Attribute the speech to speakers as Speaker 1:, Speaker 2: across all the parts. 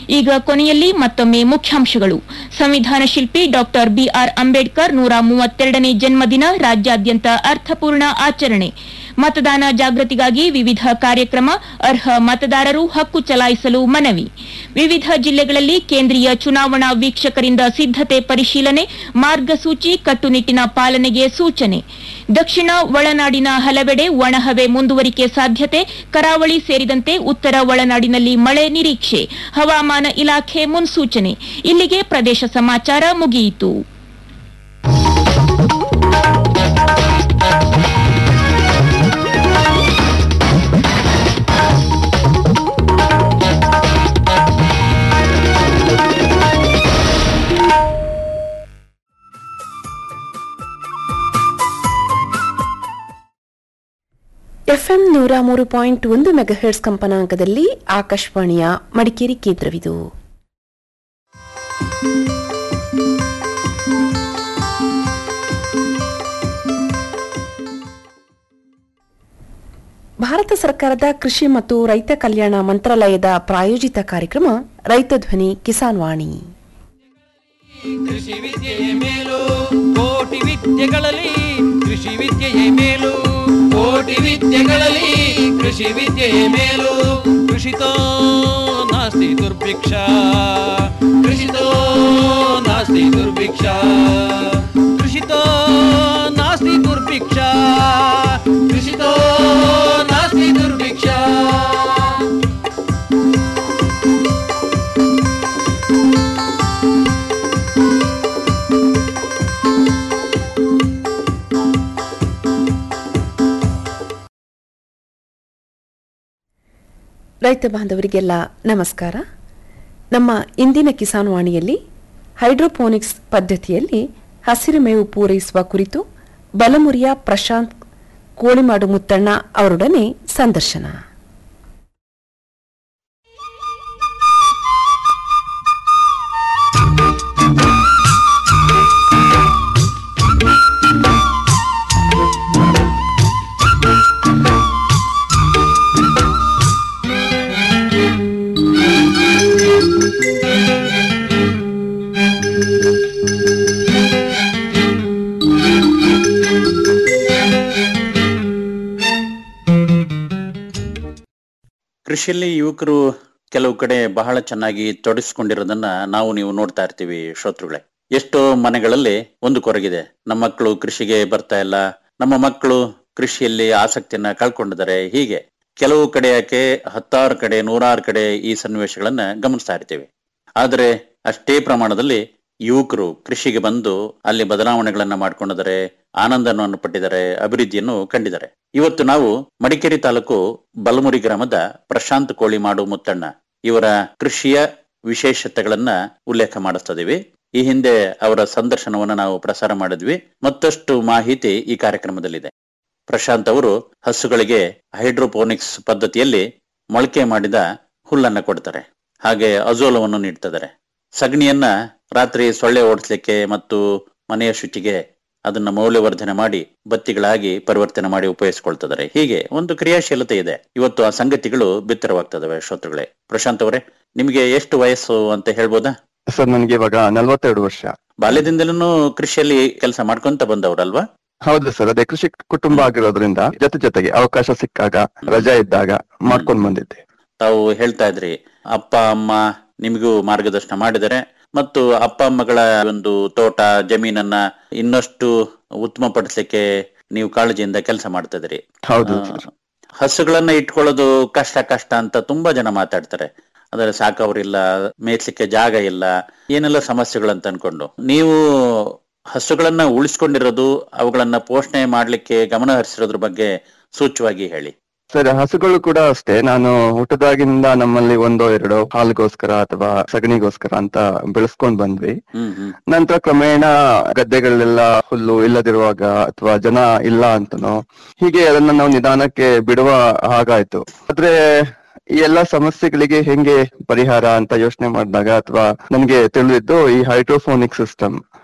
Speaker 1: ಈಗ ಕೊನೆಯಲ್ಲಿ ಮತ್ತೊಮ್ಮೆ ಮುಖ್ಯಾಂಶಗಳು ಸಂವಿಧಾನ ಶಿಲ್ಪಿ ಡಾಕ್ಟರ್ ಬಿಆರ್ ಅಂಬೇಡ್ಕರ್ ನೂರ ಮೂವತ್ತೆರಡನೇ ಜನ್ಮದಿನ ರಾಜ್ಯಾದ್ಯಂತ ಅರ್ಥಪೂರ್ಣ ಆಚರಣೆ ಮತದಾನ ಜಾಗೃತಿಗಾಗಿ ವಿವಿಧ ಕಾರ್ಯಕ್ರಮ ಅರ್ಹ ಮತದಾರರು ಹಕ್ಕು ಚಲಾಯಿಸಲು ಮನವಿ ವಿವಿಧ ಜಿಲ್ಲೆಗಳಲ್ಲಿ ಕೇಂದ್ರೀಯ ಚುನಾವಣಾ ವೀಕ್ಷಕರಿಂದ ಸಿದ್ದತೆ ಪರಿಶೀಲನೆ ಮಾರ್ಗಸೂಚಿ ಕಟ್ಟುನಿಟ್ಟಿನ ಪಾಲನೆಗೆ ಸೂಚನೆ ದಕ್ಷಿಣ ಒಳನಾಡಿನ ಹಲವೆಡೆ ಒಣಹವೆ ಮುಂದುವರಿಕೆ ಸಾಧ್ಯತೆ ಕರಾವಳಿ ಸೇರಿದಂತೆ ಉತ್ತರ ಒಳನಾಡಿನಲ್ಲಿ ಮಳೆ ನಿರೀಕ್ಷೆ ಹವಾಮಾನ ಇಲಾಖೆ ಮುನ್ಸೂಚನೆ ಇಲ್ಲಿಗೆ ಪ್ರದೇಶ ಸಮಾಚಾರ ಮುಗಿಯಿತು
Speaker 2: ಎಫ್ಎಂ ನೂರ ಮೂರು ಪಾಯಿಂಟ್ ಒಂದು ಮೆಗಾಹೆರ್ಸ್ ಕಂಪನಾಂಕದಲ್ಲಿ ಆಕಾಶವಾಣಿಯ ಮಡಿಕೇರಿ ಕೇಂದ್ರವಿದು ಭಾರತ ಸರ್ಕಾರದ ಕೃಷಿ ಮತ್ತು ರೈತ ಕಲ್ಯಾಣ ಮಂತ್ರಾಲಯದ ಪ್ರಾಯೋಜಿತ ಕಾರ್ಯಕ್ರಮ ರೈತ ಧ್ವನಿ ಕಿಸಾನ್ ವಾಣಿ
Speaker 3: ಕೃಷಿ ವಿದ್ಯೆಯೇ ಮೇಲು ಕೋಟಿ ವಿದ್ಯೆಗಳಲ್ಲಿ ಕೃಷಿ ವಿದ್ಯೆಯೇ ಮೇಲು ಕೋಟಿ ವಿದ್ಯೆಗಳಲ್ಲಿ ಕೃಷಿ ವಿದ್ಯೆಯೇ ಮೇಲು ಕೃಷಿತೋ ನಾಸ್ತಿ ದುರ್ಭಿಕ್ಷ ಕೃಷಿತೋ ನಾಸ್ತಿ ದುರ್ಭಿಕ್ಷ ಕೃಷಿತೋ ನಾಸ್ತಿ ದುರ್ಭಿಕ್ಷ ಕೃಷಿತೋ ನಾಸ್ತಿ ದುರ್ಭಿಕ್ಷ
Speaker 2: ರೈತ ಬಾಂಧವರಿಗೆಲ್ಲ ನಮಸ್ಕಾರ ನಮ್ಮ ಇಂದಿನ ಕಿಸಾನ್ ವಾಣಿಯಲ್ಲಿ ಹೈಡ್ರೋಪೋನಿಕ್ಸ್ ಪದ್ಧತಿಯಲ್ಲಿ ಹಸಿರು ಮೇವು ಪೂರೈಸುವ ಕುರಿತು ಬಲಮುರಿಯ ಪ್ರಶಾಂತ್ ಕೋಳಿಮಾಡು ಮುತ್ತಣ್ಣ ಅವರೊಡನೆ ಸಂದರ್ಶನ
Speaker 4: ಕೃಷಿಯಲ್ಲಿ ಯುವಕರು ಕೆಲವು ಕಡೆ ಬಹಳ ಚೆನ್ನಾಗಿ ತೊಡಗಿಸ್ಕೊಂಡಿರೋದನ್ನ ನಾವು ನೀವು ನೋಡ್ತಾ ಇರ್ತೀವಿ ಶ್ರೋತೃಗಳೇ ಎಷ್ಟೋ ಮನೆಗಳಲ್ಲಿ ಒಂದು ಕೊರಗಿದೆ ನಮ್ಮ ಮಕ್ಕಳು ಕೃಷಿಗೆ ಬರ್ತಾ ಇಲ್ಲ ನಮ್ಮ ಮಕ್ಕಳು ಕೃಷಿಯಲ್ಲಿ ಆಸಕ್ತಿಯನ್ನ ಕಳ್ಕೊಂಡಿದ್ದಾರೆ ಹೀಗೆ ಕೆಲವು ಕಡೆ ಯಾಕೆ ಹತ್ತಾರು ಕಡೆ ನೂರಾರು ಕಡೆ ಈ ಸನ್ನಿವೇಶಗಳನ್ನ ಗಮನಿಸ್ತಾ ಇರ್ತೀವಿ ಆದರೆ ಅಷ್ಟೇ ಪ್ರಮಾಣದಲ್ಲಿ ಯುವಕರು ಕೃಷಿಗೆ ಬಂದು ಅಲ್ಲಿ ಬದಲಾವಣೆಗಳನ್ನ ಮಾಡ್ಕೊಂಡಿದ್ದಾರೆ ಆನಂದವನ್ನು ಪಟ್ಟಿದ್ದಾರೆ ಅಭಿವೃದ್ಧಿಯನ್ನು ಕಂಡಿದ್ದಾರೆ ಇವತ್ತು ನಾವು ಮಡಿಕೇರಿ ತಾಲೂಕು ಬಲಮುರಿ ಗ್ರಾಮದ ಪ್ರಶಾಂತ್ ಕೋಳಿಮಾಡು ಮುತ್ತಣ್ಣ ಇವರ ಕೃಷಿಯ ವಿಶೇಷತೆಗಳನ್ನ ಉಲ್ಲೇಖ ಮಾಡಿಸ್ತಿದೀವಿ ಈ ಹಿಂದೆ ಅವರ ಸಂದರ್ಶನವನ್ನ ನಾವು ಪ್ರಸಾರ ಮಾಡಿದ್ವಿ ಮತ್ತಷ್ಟು ಮಾಹಿತಿ ಈ ಕಾರ್ಯಕ್ರಮದಲ್ಲಿದೆ ಪ್ರಶಾಂತ್ ಅವರು ಹಸುಗಳಿಗೆ ಹೈಡ್ರೋಪೋನಿಕ್ಸ್ ಪದ್ಧತಿಯಲ್ಲಿ ಮೊಳಕೆ ಮಾಡಿದ ಹುಲ್ಲನ್ನ ಕೊಡ್ತಾರೆ ಹಾಗೆ ಅಜೋಲವನ್ನು ನೀಡ್ತಿದ್ದಾರೆ ಸಗಣಿಯನ್ನ ರಾತ್ರಿ ಸೊಳ್ಳೆ ಓಡಿಸ್ಲಿಕ್ಕೆ ಮತ್ತು ಮನೆಯ ಶುಚಿಗೆ ಅದನ್ನ ಮೌಲ್ಯವರ್ಧನೆ ಮಾಡಿ ಬತ್ತಿಗಳಾಗಿ ಪರಿವರ್ತನೆ ಮಾಡಿ ಉಪಯೋಗಿಸಿಕೊಳ್ತಿದ್ದಾರೆ ಹೀಗೆ ಒಂದು ಕ್ರಿಯಾಶೀಲತೆ ಇದೆ ಇವತ್ತು ಆ ಸಂಗತಿಗಳು ಬಿತ್ತರವಾಗ್ತದವೆ ಶ್ರೋತೃಗಳೇ ಪ್ರಶಾಂತ್ ಅವರೇ ನಿಮಗೆ ಎಷ್ಟು ವಯಸ್ಸು ಅಂತ ಹೇಳ್ಬೋದಾ
Speaker 5: ಸರ್ ನನ್ಗೆ ಇವಾಗ ನಲ್ವತ್ತೆರಡು ವರ್ಷ
Speaker 4: ಬಾಲ್ಯದಿಂದಲೂ ಕೃಷಿಯಲ್ಲಿ ಕೆಲಸ ಮಾಡ್ಕೊಂತ ಬಂದವರಲ್ವಾ
Speaker 5: ಹೌದು ಸರ್ ಅದೇ ಕೃಷಿ ಕುಟುಂಬ ಆಗಿರೋದ್ರಿಂದ ಜೊತೆ ಜೊತೆಗೆ ಅವಕಾಶ ಸಿಕ್ಕಾಗ ರಜಾ ಇದ್ದಾಗ ಮಾಡ್ಕೊಂಡ್ ಬಂದಿದ್ದೆ
Speaker 4: ತಾವು ಹೇಳ್ತಾ ಇದ್ರಿ ಅಪ್ಪ ಅಮ್ಮ ನಿಮಗೂ ಮಾರ್ಗದರ್ಶನ ಮಾಡಿದರೆ ಮತ್ತು ಅಪ್ಪ ಅಮ್ಮಗಳ ಒಂದು ತೋಟ ಜಮೀನನ್ನ ಇನ್ನಷ್ಟು ಉತ್ತಮ ಪಡಿಸ್ಲಿಕ್ಕೆ ನೀವು ಕಾಳಜಿಯಿಂದ ಕೆಲಸ ಮಾಡ್ತಾ ಇದ್ರಿ
Speaker 5: ಹೌದು
Speaker 4: ಆ,
Speaker 5: ಸರ್
Speaker 4: ಹಸುಗಳನ್ನ ಇಟ್ಕೊಳ್ಳೋದು ಕಷ್ಟ ಕಷ್ಟ ಅಂತ ತುಂಬಾ ಜನ ಮಾತಾಡ್ತಾರೆ ಅಂದ್ರೆ ಸಾಕವ್ರಿಲ್ಲ ಮೇಯ್ಸ್ಲಿಕ್ಕೆ ಜಾಗ ಇಲ್ಲ ಏನೆಲ್ಲ ಸಮಸ್ಯೆಗಳಂತ ಅನ್ಕೊಂಡು ನೀವು ಹಸುಗಳನ್ನ ಉಳಿಸ್ಕೊಂಡಿರೋದು ಅವುಗಳನ್ನ ಪೋಷಣೆ ಮಾಡ್ಲಿಕ್ಕೆ ಗಮನ ಹರಿಸಿರೋದ್ರ ಬಗ್ಗೆ ಸೂಚ್ಯವಾಗಿ ಹೇಳಿ
Speaker 5: ಸರ್ ಹಸುಗಳು ಕೂಡ ಅಷ್ಟೇ ನಾನು ಹುಟ್ಟದಾಗಿನಿಂದ ನಮ್ಮಲ್ಲಿ ಒಂದೋ ಎರಡೋ ಹಾಲಿಗೋಸ್ಕರ ಅಥವಾ ಸಗಣಿಗೋಸ್ಕರ ಅಂತ ಬೆಳೆಸ್ಕೊಂಡ್ ಬಂದ್ವಿ
Speaker 4: ಹ್ಮ್ ಹ್ಮ್
Speaker 5: ನಂತರ ಕ್ರಮೇಣ ಗದ್ದೆಗಳೆಲ್ಲ ಹುಲ್ಲು ಇಲ್ಲದಿರುವಾಗ ಅಥವಾ ಜನ ಇಲ್ಲ ಅಂತನೋ ಹೀಗೆ ಅದನ್ನ ನಾವು ನಿಧಾನಕ್ಕೆ ಬಿಡುವ ಹಾಗಾಯ್ತು ಆದ್ರೆ ಈ ಎಲ್ಲಾ ಸಮಸ್ಯೆಗಳಿಗೆ ಹೆಂಗೆ ಪರಿಹಾರ ಅಂತ ಯೋಚನೆ ಮಾಡಿದಾಗ ಅಥವಾ ನನ್ಗೆ ತಿಳಿದಿದ್ದು ಈ ಹೈಡ್ರೋಫೋನಿಕ್ ಸಿಸ್ಟಮ್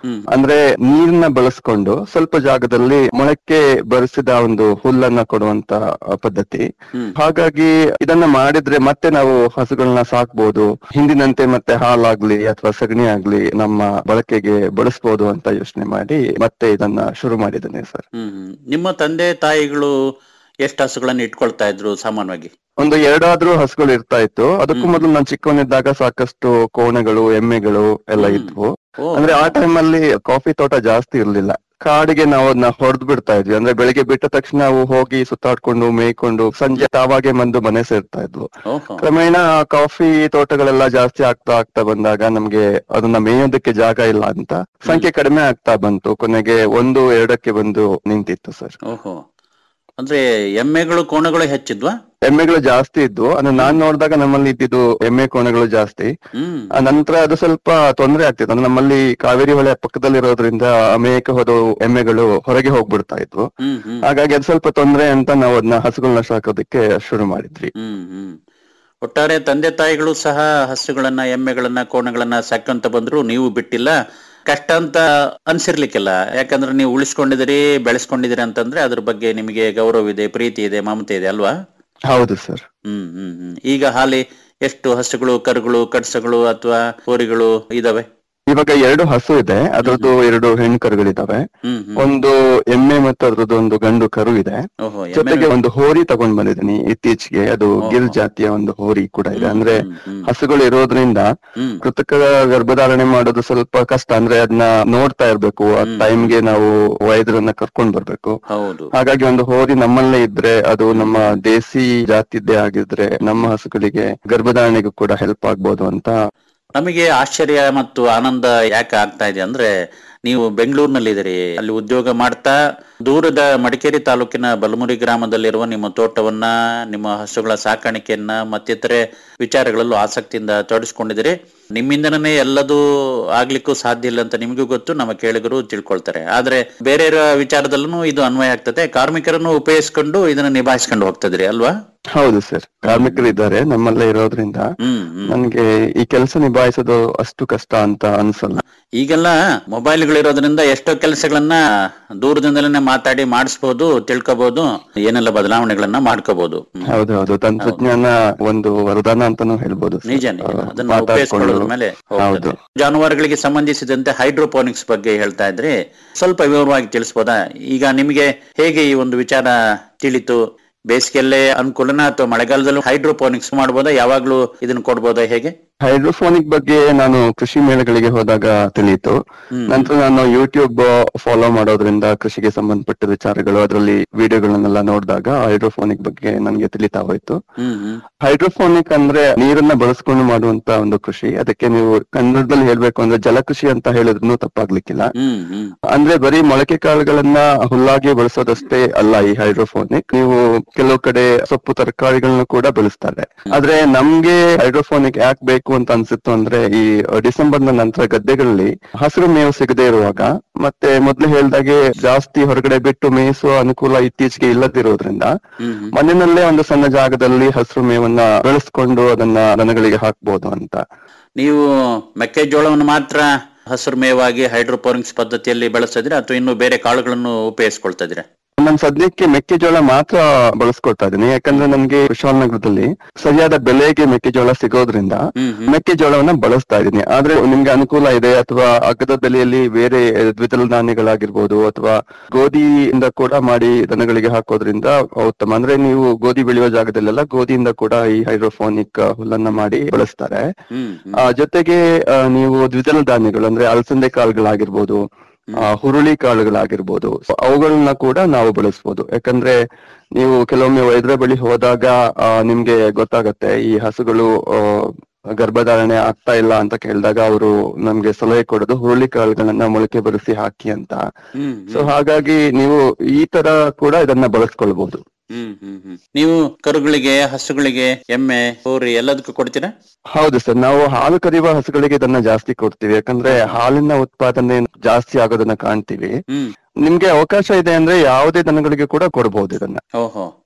Speaker 4: ಹ್ಮ್
Speaker 5: ಅಂದ್ರೆ ನೀರನ್ನ ಬಳಸ್ಕೊಂಡು ಸ್ವಲ್ಪ ಜಾಗದಲ್ಲಿ ಮೊಳಕೆ ಬರಿಸಿದ ಒಂದು ಹುಲ್ಲನ್ನ ಕೊಡುವಂತ ಆ, ಪದ್ಧತಿ
Speaker 4: ಹ್ಮ್
Speaker 5: ಹಾಗಾಗಿ ಇದನ್ನ ಮಾಡಿದ್ರೆ ಮತ್ತೆ ನಾವು ಹಸುಗಳನ್ನ ಸಾಕ್ಬೋದು ಹಿಂದಿನಂತೆ ಮತ್ತೆ ಹಾಲಾಗ್ಲಿ ಅಥವಾ ಸಗಣಿ ಆಗ್ಲಿ ನಮ್ಮ ಬಳಕೆಗೆ ಬಳಸ್ಬೋದು ಅಂತ ಯೋಚನೆ ಮಾಡಿ ಮತ್ತೆ ಇದನ್ನ ಶುರು ಮಾಡಿದ್ದೇನೆ ಸರ್
Speaker 4: ಹ್ಮ್ ಹ್ಮ್. ನಿಮ್ಮ ತಂದೆ ತಾಯಿಗಳು ಎಷ್ಟು ಹಸುಗಳನ್ನ ಇಟ್ಕೊಳ್ತಾ ಇದ್ರು ಸಾಮಾನ್ಯವಾಗಿ
Speaker 5: ಒಂದು ಎರಡಾದ್ರೂ ಹಸುಗಳು ಇರ್ತಾ ಇತ್ತು ಅದಕ್ಕೂ
Speaker 4: ಹ್ಮ್.
Speaker 5: ಮೊದಲು ನಾನು ಚಿಕ್ಕವನಿದ್ದಾಗ ಸಾಕಷ್ಟು ಕೋಣಗಳು ಎಮ್ಮೆಗಳು ಎಲ್ಲ
Speaker 4: ಹ್ಮ್.
Speaker 5: ಇದ್ವು
Speaker 4: ಓ,
Speaker 5: ಅಂದ್ರೆ ಆ ಟೈಮ್ ಅಲ್ಲಿ ಕಾಫಿ ತೋಟ ಜಾಸ್ತಿ ಇರ್ಲಿಲ್ಲ ಕಾಡಿಗೆ ನಾವು ಅದನ್ನ ಹೊಡೆದ್ ಬಿಡ್ತಾ ಇದ್ವಿ ಅಂದ್ರೆ ಬೆಳಿಗ್ಗೆ ಬಿಟ್ಟ ತಕ್ಷಣ ಅವು ಹೋಗಿ ಸುತ್ತಾಡ್ಕೊಂಡು ಮೇಯ್ಕೊಂಡು ಸಂಜೆ ತಾವಾಗೆ ಬಂದು ಮನೆ ಸೇರ್ತಾ ಇದ್ವು
Speaker 4: ಓಹೋ.
Speaker 5: ಕ್ರಮೇಣ ಕಾಫಿ ತೋಟಗಳೆಲ್ಲ ಜಾಸ್ತಿ ಆಗ್ತಾ ಆಗ್ತಾ ಬಂದಾಗ ನಮ್ಗೆ ಅದನ್ನ ಮೇಯೋದಕ್ಕೆ ಜಾಗ ಇಲ್ಲ ಅಂತ ಸಂಖ್ಯೆ ಕಡಿಮೆ ಆಗ್ತಾ ಬಂತು ಕೊನೆಗೆ ಒಂದು ಎರಡಕ್ಕೆ ಬಂದು ನಿಂತಿತ್ತು ಸರ್
Speaker 4: ಓಹೋ ಅಂದ್ರೆ ಎಮ್ಮೆಗಳು ಕೋಣಗಳು ಹೆಚ್ಚಿದ್ವಾ
Speaker 5: ಎಮ್ಮೆಗಳು ಜಾಸ್ತಿ ಇದ್ವು ಅಂದ್ರೆ ನಾನ್ ನೋಡಿದಾಗ ನಮ್ಮಲ್ಲಿ ಇದ್ದಿದ್ದು ಎಮ್ಮೆ ಕೋಣಗಳು ಜಾಸ್ತಿ
Speaker 4: ಹ್ಮ್
Speaker 5: ಆ ನಂತರ ಅದು ಸ್ವಲ್ಪ ತೊಂದರೆ ಆಗ್ತಿತ್ತು ಅಂದ್ರೆ ನಮ್ಮಲ್ಲಿ ಕಾವೇರಿ ಹೊಳೆ ಪಕ್ಕದಲ್ಲಿರೋದ್ರಿಂದ ಮೇಯಕ್ಕೆ ಹೋದ ಎಮ್ಮೆಗಳು ಹೊರಗೆ ಹೋಗ್ಬಿಡ್ತಾ ಇದ್ವು
Speaker 4: ಹ್ಮ್ ಹ್ಮ್
Speaker 5: ಹಾಗಾಗಿ ಅದು ಸ್ವಲ್ಪ ತೊಂದರೆ ಅಂತ ನಾವು ಅದನ್ನ ಹಸುಗಳನ್ನ ಸಾಕೋದಕ್ಕೆ ಶುರು ಮಾಡಿದ್ವಿ
Speaker 4: ಹ್ಮ್ ಹ್ಮ್ ಒಟ್ಟಾರೆ ತಂದೆ ತಾಯಿಗಳು ಸಹ ಹಸುಗಳನ್ನ ಎಮ್ಮೆಗಳನ್ನ ಕೋಣಗಳನ್ನ ಸಾಕಂತ ಬಂದ್ರು ನೀವು ಬಿಟ್ಟಿಲ್ಲ ಕಷ್ಟ ಅಂತ ಅನ್ಸಿರ್ಲಿಕ್ಕಿಲ್ಲ ಯಾಕಂದ್ರೆ ನೀವು ಉಳಿಸ್ಕೊಂಡಿದ್ದೀರಿ ಬೆಳೆಸ್ಕೊಂಡಿದ್ದೀರಿ ಅಂತಂದ್ರೆ ಅದ್ರ ಬಗ್ಗೆ ನಿಮಗೆ ಗೌರವ ಇದೆ ಪ್ರೀತಿ ಇದೆ ಮಮತೆ ಇದೆ ಅಲ್ವಾ
Speaker 5: ಹೌದು ಸರ್
Speaker 4: ಹ್ಮ್ ಹ್ಮ್ ಹ್ಮ್ ಈಗ ಹಾಲಿ ಎಷ್ಟು ಹಸುಗಳು ಕರುಗಳು ಕಡ್ಸಗಳು ಅಥವಾ ಹೋರಿಗಳು ಇದಾವೆ
Speaker 5: ಇವಾಗ ಎರಡು ಹಸು ಇದೆ ಅದ್ರದ್ದು ಎರಡು ಹೆಣ್ಣು ಕರುಗಳಿದಾವೆ
Speaker 4: ಹ್ಮ್ ಹ್ಮ್
Speaker 5: ಒಂದು ಎಮ್ಮೆ ಮತ್ತು ಅದ್ರದ್ದು ಒಂದು ಗಂಡು ಕರು ಇದೆ
Speaker 4: ಓಹೋ
Speaker 5: ಜೊತೆಗೆ ಒಂದು ಹೋರಿ ತಗೊಂಡ್ ಬಂದಿದ್ದೀನಿ ಇತ್ತೀಚೆಗೆ ಅದು
Speaker 4: ಓಹೋ.
Speaker 5: ಗಿರ್ ಜಾತಿಯ ಒಂದು ಹೋರಿ ಕೂಡ ಇದೆ
Speaker 4: ಹ್ಮ್,
Speaker 5: ಅಂದ್ರೆ
Speaker 4: ಹ್ಮ್, ಹ್ಮ್.
Speaker 5: ಹಸುಗಳು ಇರೋದ್ರಿಂದ
Speaker 4: ಹ್ಮ್
Speaker 5: ಕೃತಕ ಗರ್ಭಧಾರಣೆ ಮಾಡೋದು ಸ್ವಲ್ಪ ಕಷ್ಟ ಅಂದ್ರೆ ಅದನ್ನ ನೋಡ್ತಾ ಇರ್ಬೇಕು ಆ
Speaker 4: ಹ್ಮ್.
Speaker 5: ಟೈಮ್ಗೆ ನಾವು ವೈದ್ಯರನ್ನ ಕರ್ಕೊಂಡ್ ಬರ್ಬೇಕು
Speaker 4: ಹೌದು
Speaker 5: ಹಾಗಾಗಿ ಒಂದು ಹೋರಿ ನಮ್ಮಲ್ಲೇ ಇದ್ರೆ ಅದು ನಮ್ಮ ದೇಸಿ ಜಾತಿದ್ದೇ ಆಗಿದ್ರೆ ನಮ್ಮ ಹಸುಗಳಿಗೆ ಗರ್ಭಧಾರಣೆಗೂ ಕೂಡ ಹೆಲ್ಪ್ ಆಗ್ಬೋದು ಅಂತ
Speaker 4: ನಮಗೆ ಆಶ್ಚರ್ಯ ಮತ್ತು ಆನಂದ ಯಾಕೆ ಆಗ್ತಾ ಇದೆ ಅಂದ್ರೆ ನೀವು ಬೆಂಗಳೂರಿನಲ್ಲಿದ್ದೀರಿ ಅಲ್ಲಿ ಉದ್ಯೋಗ ಮಾಡ್ತಾ ದೂರದ ಮಡಿಕೇರಿ ತಾಲೂಕಿನ ಬಲಮುರಿ ಗ್ರಾಮದಲ್ಲಿರುವ ನಿಮ್ಮ ತೋಟವನ್ನ ನಿಮ್ಮ ಹಸುಗಳ ಸಾಕಾಣಿಕೆಯನ್ನ ಮತ್ತಿತರೆ ವಿಚಾರಗಳಲ್ಲೂ ಆಸಕ್ತಿಯಿಂದ ತೊಡಗಿಸ್ಕೊಂಡಿದ್ದೀರಿ ನಿಮ್ಮಿಂದನೇ ಎಲ್ಲದೂ ಆಗ್ಲಿಕ್ಕೂ ಸಾಧ್ಯ ಇಲ್ಲ ಅಂತ ನಿಮಗೂ ಗೊತ್ತು ನಮ್ಮ ಕೇಳಿಗರು ತಿಳ್ಕೊಳ್ತಾರೆ ಆದ್ರೆ ಬೇರೆ ವಿಚಾರದಲ್ಲೂ ಇದು ಅನ್ವಯ ಆಗ್ತದೆ ಕಾರ್ಮಿಕರನ್ನು ಉಪಯೋಗಿಸ್ಕೊಂಡು ಇದನ್ನ ನಿಭಾಯಿಸ್ಕೊಂಡು ಹೋಗ್ತದ್ರಿ ಅಲ್ವಾ
Speaker 5: ಹೌದು ಸರ್ ಕಾರ್ಮಿಕರು ಇದ್ದಾರೆ ನಮ್ಮಲ್ಲೇ ಇರೋದ್ರಿಂದ
Speaker 4: ಹ್ಮ್ ಹ್ಮ್
Speaker 5: ನನ್ಗೆ ಈ ಕೆಲಸ ನಿಭಾಯಿಸೋದು ಅಷ್ಟು ಕಷ್ಟ ಅಂತ ಅನ್ಸಲ್ಲ
Speaker 4: ಈಗೆಲ್ಲ ಮೊಬೈಲ್ಗಳಿರೋದ್ರಿಂದ ಎಷ್ಟೋ ಕೆಲಸಗಳನ್ನ ದೂರದಿಂದಲೇ ಮಾತಾಡಿ ಮಾಡಿಸ್ಬೋದು ತಿಳ್ಕೊಬಹುದು ಏನೆಲ್ಲ ಬದಲಾವಣೆಗಳನ್ನ ಮಾಡ್ಕೋಬಹುದು ಹ್ಮ್.
Speaker 5: ಹೌದು ಹೌದು ತಂತ್ರಜ್ಞಾನ ಒಂದು ವರದಾನ ಅಂತಾನೂ ಹೇಳ್ಬೋದು sir.
Speaker 4: ನಿಜ ನಿಜ
Speaker 5: ಆ,
Speaker 4: ಅದನ್ನ
Speaker 5: ಮಾತಾಡ್ಕೊಂಡು
Speaker 4: ಉಪಯೋಗಿಸ್ಕೊಳ್ಳೋದ್ರ ಮೇಲೆ ಹೋಗ್ತದೆ.
Speaker 5: ಹೌದು
Speaker 4: ಜಾನುವಾರುಗಳಿಗೆ ಸಂಬಂಧಿಸಿದಂತೆ ಹೈಡ್ರೋಪೋನಿಕ್ಸ್ ಬಗ್ಗೆ ಹೇಳ್ತಾ ಇದ್ರಿ ಸ್ವಲ್ಪ ವಿವರವಾಗಿ ತಿಳಿಸ್ಬೋದಾ ಈಗ ನಿಮಗೆ ಹೇಗೆ ಈ ಒಂದು ವಿಚಾರ ತಿಳಿತು ಬೇಸಿಗೆಯಲ್ಲೇ ಅನುಕೂಲನ ಅಥವಾ ಮಳೆಗಾಲದಲ್ಲೂ ಹೈಡ್ರೋಪೋನಿಕ್ಸ್ ಮಾಡ್ಬೋದಾ ಯಾವಾಗ್ಲೂ ಇದನ್ನ ಕೊಡ್ಬೋದಾ ಹೇಗೆ
Speaker 5: ಹೈಡ್ರೋಫೋನಿಕ್ ಬಗ್ಗೆ ನಾನು ಕೃಷಿ ಮೇಳಗಳಿಗೆ ಹೋದಾಗ ತಿಳಿಯಿತು
Speaker 4: ಹ್ಮ್.
Speaker 5: ನಂತರ ನಾನು ಯೂಟ್ಯೂಬ್ ಫಾಲೋ ಮಾಡೋದ್ರಿಂದ ಕೃಷಿಗೆ ಸಂಬಂಧಪಟ್ಟ ವಿಚಾರಗಳು ಅದರಲ್ಲಿ ವಿಡಿಯೋಗಳನ್ನೆಲ್ಲ ನೋಡಿದಾಗ ಹೈಡ್ರೋಫೋನಿಕ್ ಬಗ್ಗೆ ನನಗೆ ತಿಳಿತಾ ಹೋಯ್ತು
Speaker 4: ಹ್ಮ್ ಹ್ಮ್
Speaker 5: ಹೈಡ್ರೋಫೋನಿಕ್ ಅಂದ್ರೆ ನೀರನ್ನ ಬಳಸ್ಕೊಂಡು ಮಾಡುವಂತ ಒಂದು ಕೃಷಿ ಅದಕ್ಕೆ ನೀವು ಕನ್ನಡದಲ್ಲಿ ಹೇಳ್ಬೇಕು ಅಂದ್ರೆ ಜಲಕೃಷಿ ಅಂತ ಹೇಳಿದ್ರು ತಪ್ಪಾಗ್ಲಿಕ್ಕಿಲ್ಲ
Speaker 4: ಹ್ಮ್ ಹ್ಮ್
Speaker 5: ಅಂದ್ರೆ ಬರೀ ಮೊಳಕೆ ಕಾಳುಗಳನ್ನ ಹುಲ್ಲಾಗಿ ಬಳಸೋದಷ್ಟೇ ಅಲ್ಲ ಈ ಹೈಡ್ರೋಫೋನಿಕ್ ನೀವು ಕೆಲವು ಕಡೆ ಸೊಪ್ಪು ತರಕಾರಿಗಳನ್ನ ಕೂಡ ಬೆಳೆಸ್ತಾರೆ ಆದ್ರೆ ನಮ್ಗೆ ಹೈಡ್ರೋಫೋನಿಕ್ ಯಾಕೆ ಬೇಕು ಅಂತ ಅನ್ಸಿತ್ತು ಅಂದ್ರೆ ಈ ಡಿಸೆಂಬರ್ ನ ನಂತರ ಗದ್ದೆಗಳಲ್ಲಿ ಹಸಿರು ಮೇವು ಸಿಗದೆ ಇರುವಾಗ ಮತ್ತೆ ಮೊದ್ಲು ಹೇಳ್ದಾಗೆ ಜಾಸ್ತಿ ಹೊರಗಡೆ ಬಿಟ್ಟು ಮೇಯಿಸುವ ಅನುಕೂಲ ಇತ್ತೀಚೆಗೆ ಇಲ್ಲದಿರೋದ್ರಿಂದ
Speaker 4: ಹ್ಮ್ ಹ್ಮ್
Speaker 5: ಮನೆಯಲ್ಲೇ ಒಂದು ಸಣ್ಣ ಜಾಗದಲ್ಲಿ ಹಸಿರು ಮೇವನ್ನ ಬೆಳೆಸ್ಕೊಂಡು ಅದನ್ನ ದನಗಳಿಗೆ ಹಾಕ್ಬೋದು ಅಂತ
Speaker 4: ನೀವು ಮೆಕ್ಕೆಜೋಳವನ್ನು ಮಾತ್ರ ಹಸಿರು ಮೇವಾಗಿ ಹೈಡ್ರೋಪೋನಿಕ್ಸ್ ಪದ್ಧತಿಯಲ್ಲಿ ಬೆಳೆಸ್ತಿದ್ರೆ ಅಥವಾ ಇನ್ನು ಬೇರೆ ಕಾಳುಗಳನ್ನು ಉಪಯೋಗಿಸ್ಕೊಳ್ತಾ ಇದ್ದೀರಾ
Speaker 5: ನಾನು ಸದ್ಯಕ್ಕೆ ಮೆಕ್ಕೆಜೋಳ ಮಾತ್ರ ಬಳಸ್ಕೊಳ್ತಾ ಇದ್ದೀನಿ ಯಾಕಂದ್ರೆ ನನ್ಗೆ ಕುಶಾಲನಗರದಲ್ಲಿ ಸರಿಯಾದ ಬೆಲೆಗೆ ಮೆಕ್ಕೆಜೋಳ ಸಿಗೋದ್ರಿಂದ
Speaker 4: ಹ್ಮ್ ಹ್ಮ್
Speaker 5: ಮೆಕ್ಕೆಜೋಳವನ್ನ ಬಳಸ್ತಾ ಇದ್ದೀನಿ ಆದ್ರೆ ನಿಮ್ಗೆ ಅನುಕೂಲ ಇದೆ ಅಥವಾ ಅಗ್ಗದ ಬೆಲೆಯಲ್ಲಿ ಬೇರೆ ದ್ವಿದಳ ಧಾನ್ಯಗಳಾಗಿರ್ಬೋದು ಅಥವಾ ಗೋಧಿಯಿಂದ ಕೂಡ ಮಾಡಿ ದನಗಳಿಗೆ ಹಾಕೋದ್ರಿಂದ ಉತ್ತಮ ಅಂದ್ರೆ ನೀವು ಗೋಧಿ ಬೆಳೆಯುವ ಜಾಗದಲ್ಲೆಲ್ಲ ಗೋಧಿಯಿಂದ ಕೂಡ ಈ ಹೈಡ್ರೋಫೋನಿಕ್ ಹುಲ್ಲನ್ನ ಮಾಡಿ ಬಳಸ್ತಾರೆ
Speaker 4: ಹ್ಮ್ ಹ್ಮ್
Speaker 5: ಆ ಜೊತೆಗೆ ಆ, ನೀವು ದ್ವಿದಳ ಧಾನ್ಯಗಳು ಅಂದ್ರೆ ಅಲಸಂದೆ ಕಾಳುಗಳಾಗಿರ್ಬೋದು ಆ, ಹುರುಳಿ ಕಾಳುಗಳಾಗಿರ್ಬೋದು So, ಅವುಗಳನ್ನ ಕೂಡ ನಾವು ಬಳಸ್ಬೋದು ಯಾಕಂದ್ರೆ ನೀವು ಕೆಲವೊಮ್ಮೆ ವೈದ್ಯರ ಬಳಿ ಹೋದಾಗ ಆ, ನಿಮ್ಗೆ ಗೊತ್ತಾಗತ್ತೆ ಈ ಹಸುಗಳು ಆ, ಗರ್ಭಧಾರಣೆ ಆಗ್ತಾ ಇಲ್ಲ ಅಂತ ಕೇಳಿದಾಗ ಅವರು ನಮ್ಗೆ ಸಲಹೆ ಕೊಡೋದು ಹುರುಳಿ ಕಾಳುಗಳನ್ನ ಮೊಳಕೆ ಬರಿಸಿ ಹಾಕಿ ಅಂತ
Speaker 4: ಹ್ಮ್
Speaker 5: ಸೊ ಹಾಗಾಗಿ ನೀವು ಈ ತರ ಕೂಡ ಇದನ್ನ ಬಳಸ್ಕೊಳ್ಬಹುದು
Speaker 4: ಹ್ಮ್ ಹ್ಮ್ ಹ್ಮ್ ನೀವು ಕರುಗಳಿಗೆ ಹಸುಗಳಿಗೆ ಎಮ್ಮೆ ಹೋರಿ ಎಲ್ಲದಕ್ಕೂ ಕೊಡ್ತೀರಾ
Speaker 5: ಹೌದು ಸರ್ ನಾವು ಹಾಲು ಕರೆಯುವ ಹಸುಗಳಿಗೆ ಇದನ್ನ ಜಾಸ್ತಿ ಕೊಡ್ತೀವಿ ಯಾಕಂದ್ರೆ ಹಾಲಿನ ಉತ್ಪಾದನೆ ಜಾಸ್ತಿ ಆಗೋದನ್ನ ಕಾಣ್ತೀವಿ
Speaker 4: ಹ್ಮ್
Speaker 5: ನಿಮ್ಗೆ ಅವಕಾಶ ಇದೆ ಅಂದ್ರೆ ಯಾವುದೇ ದನಗಳಿಗೆ ಕೂಡ ಕೊಡಬಹುದು ಇದನ್ನ
Speaker 4: ಓಹೋ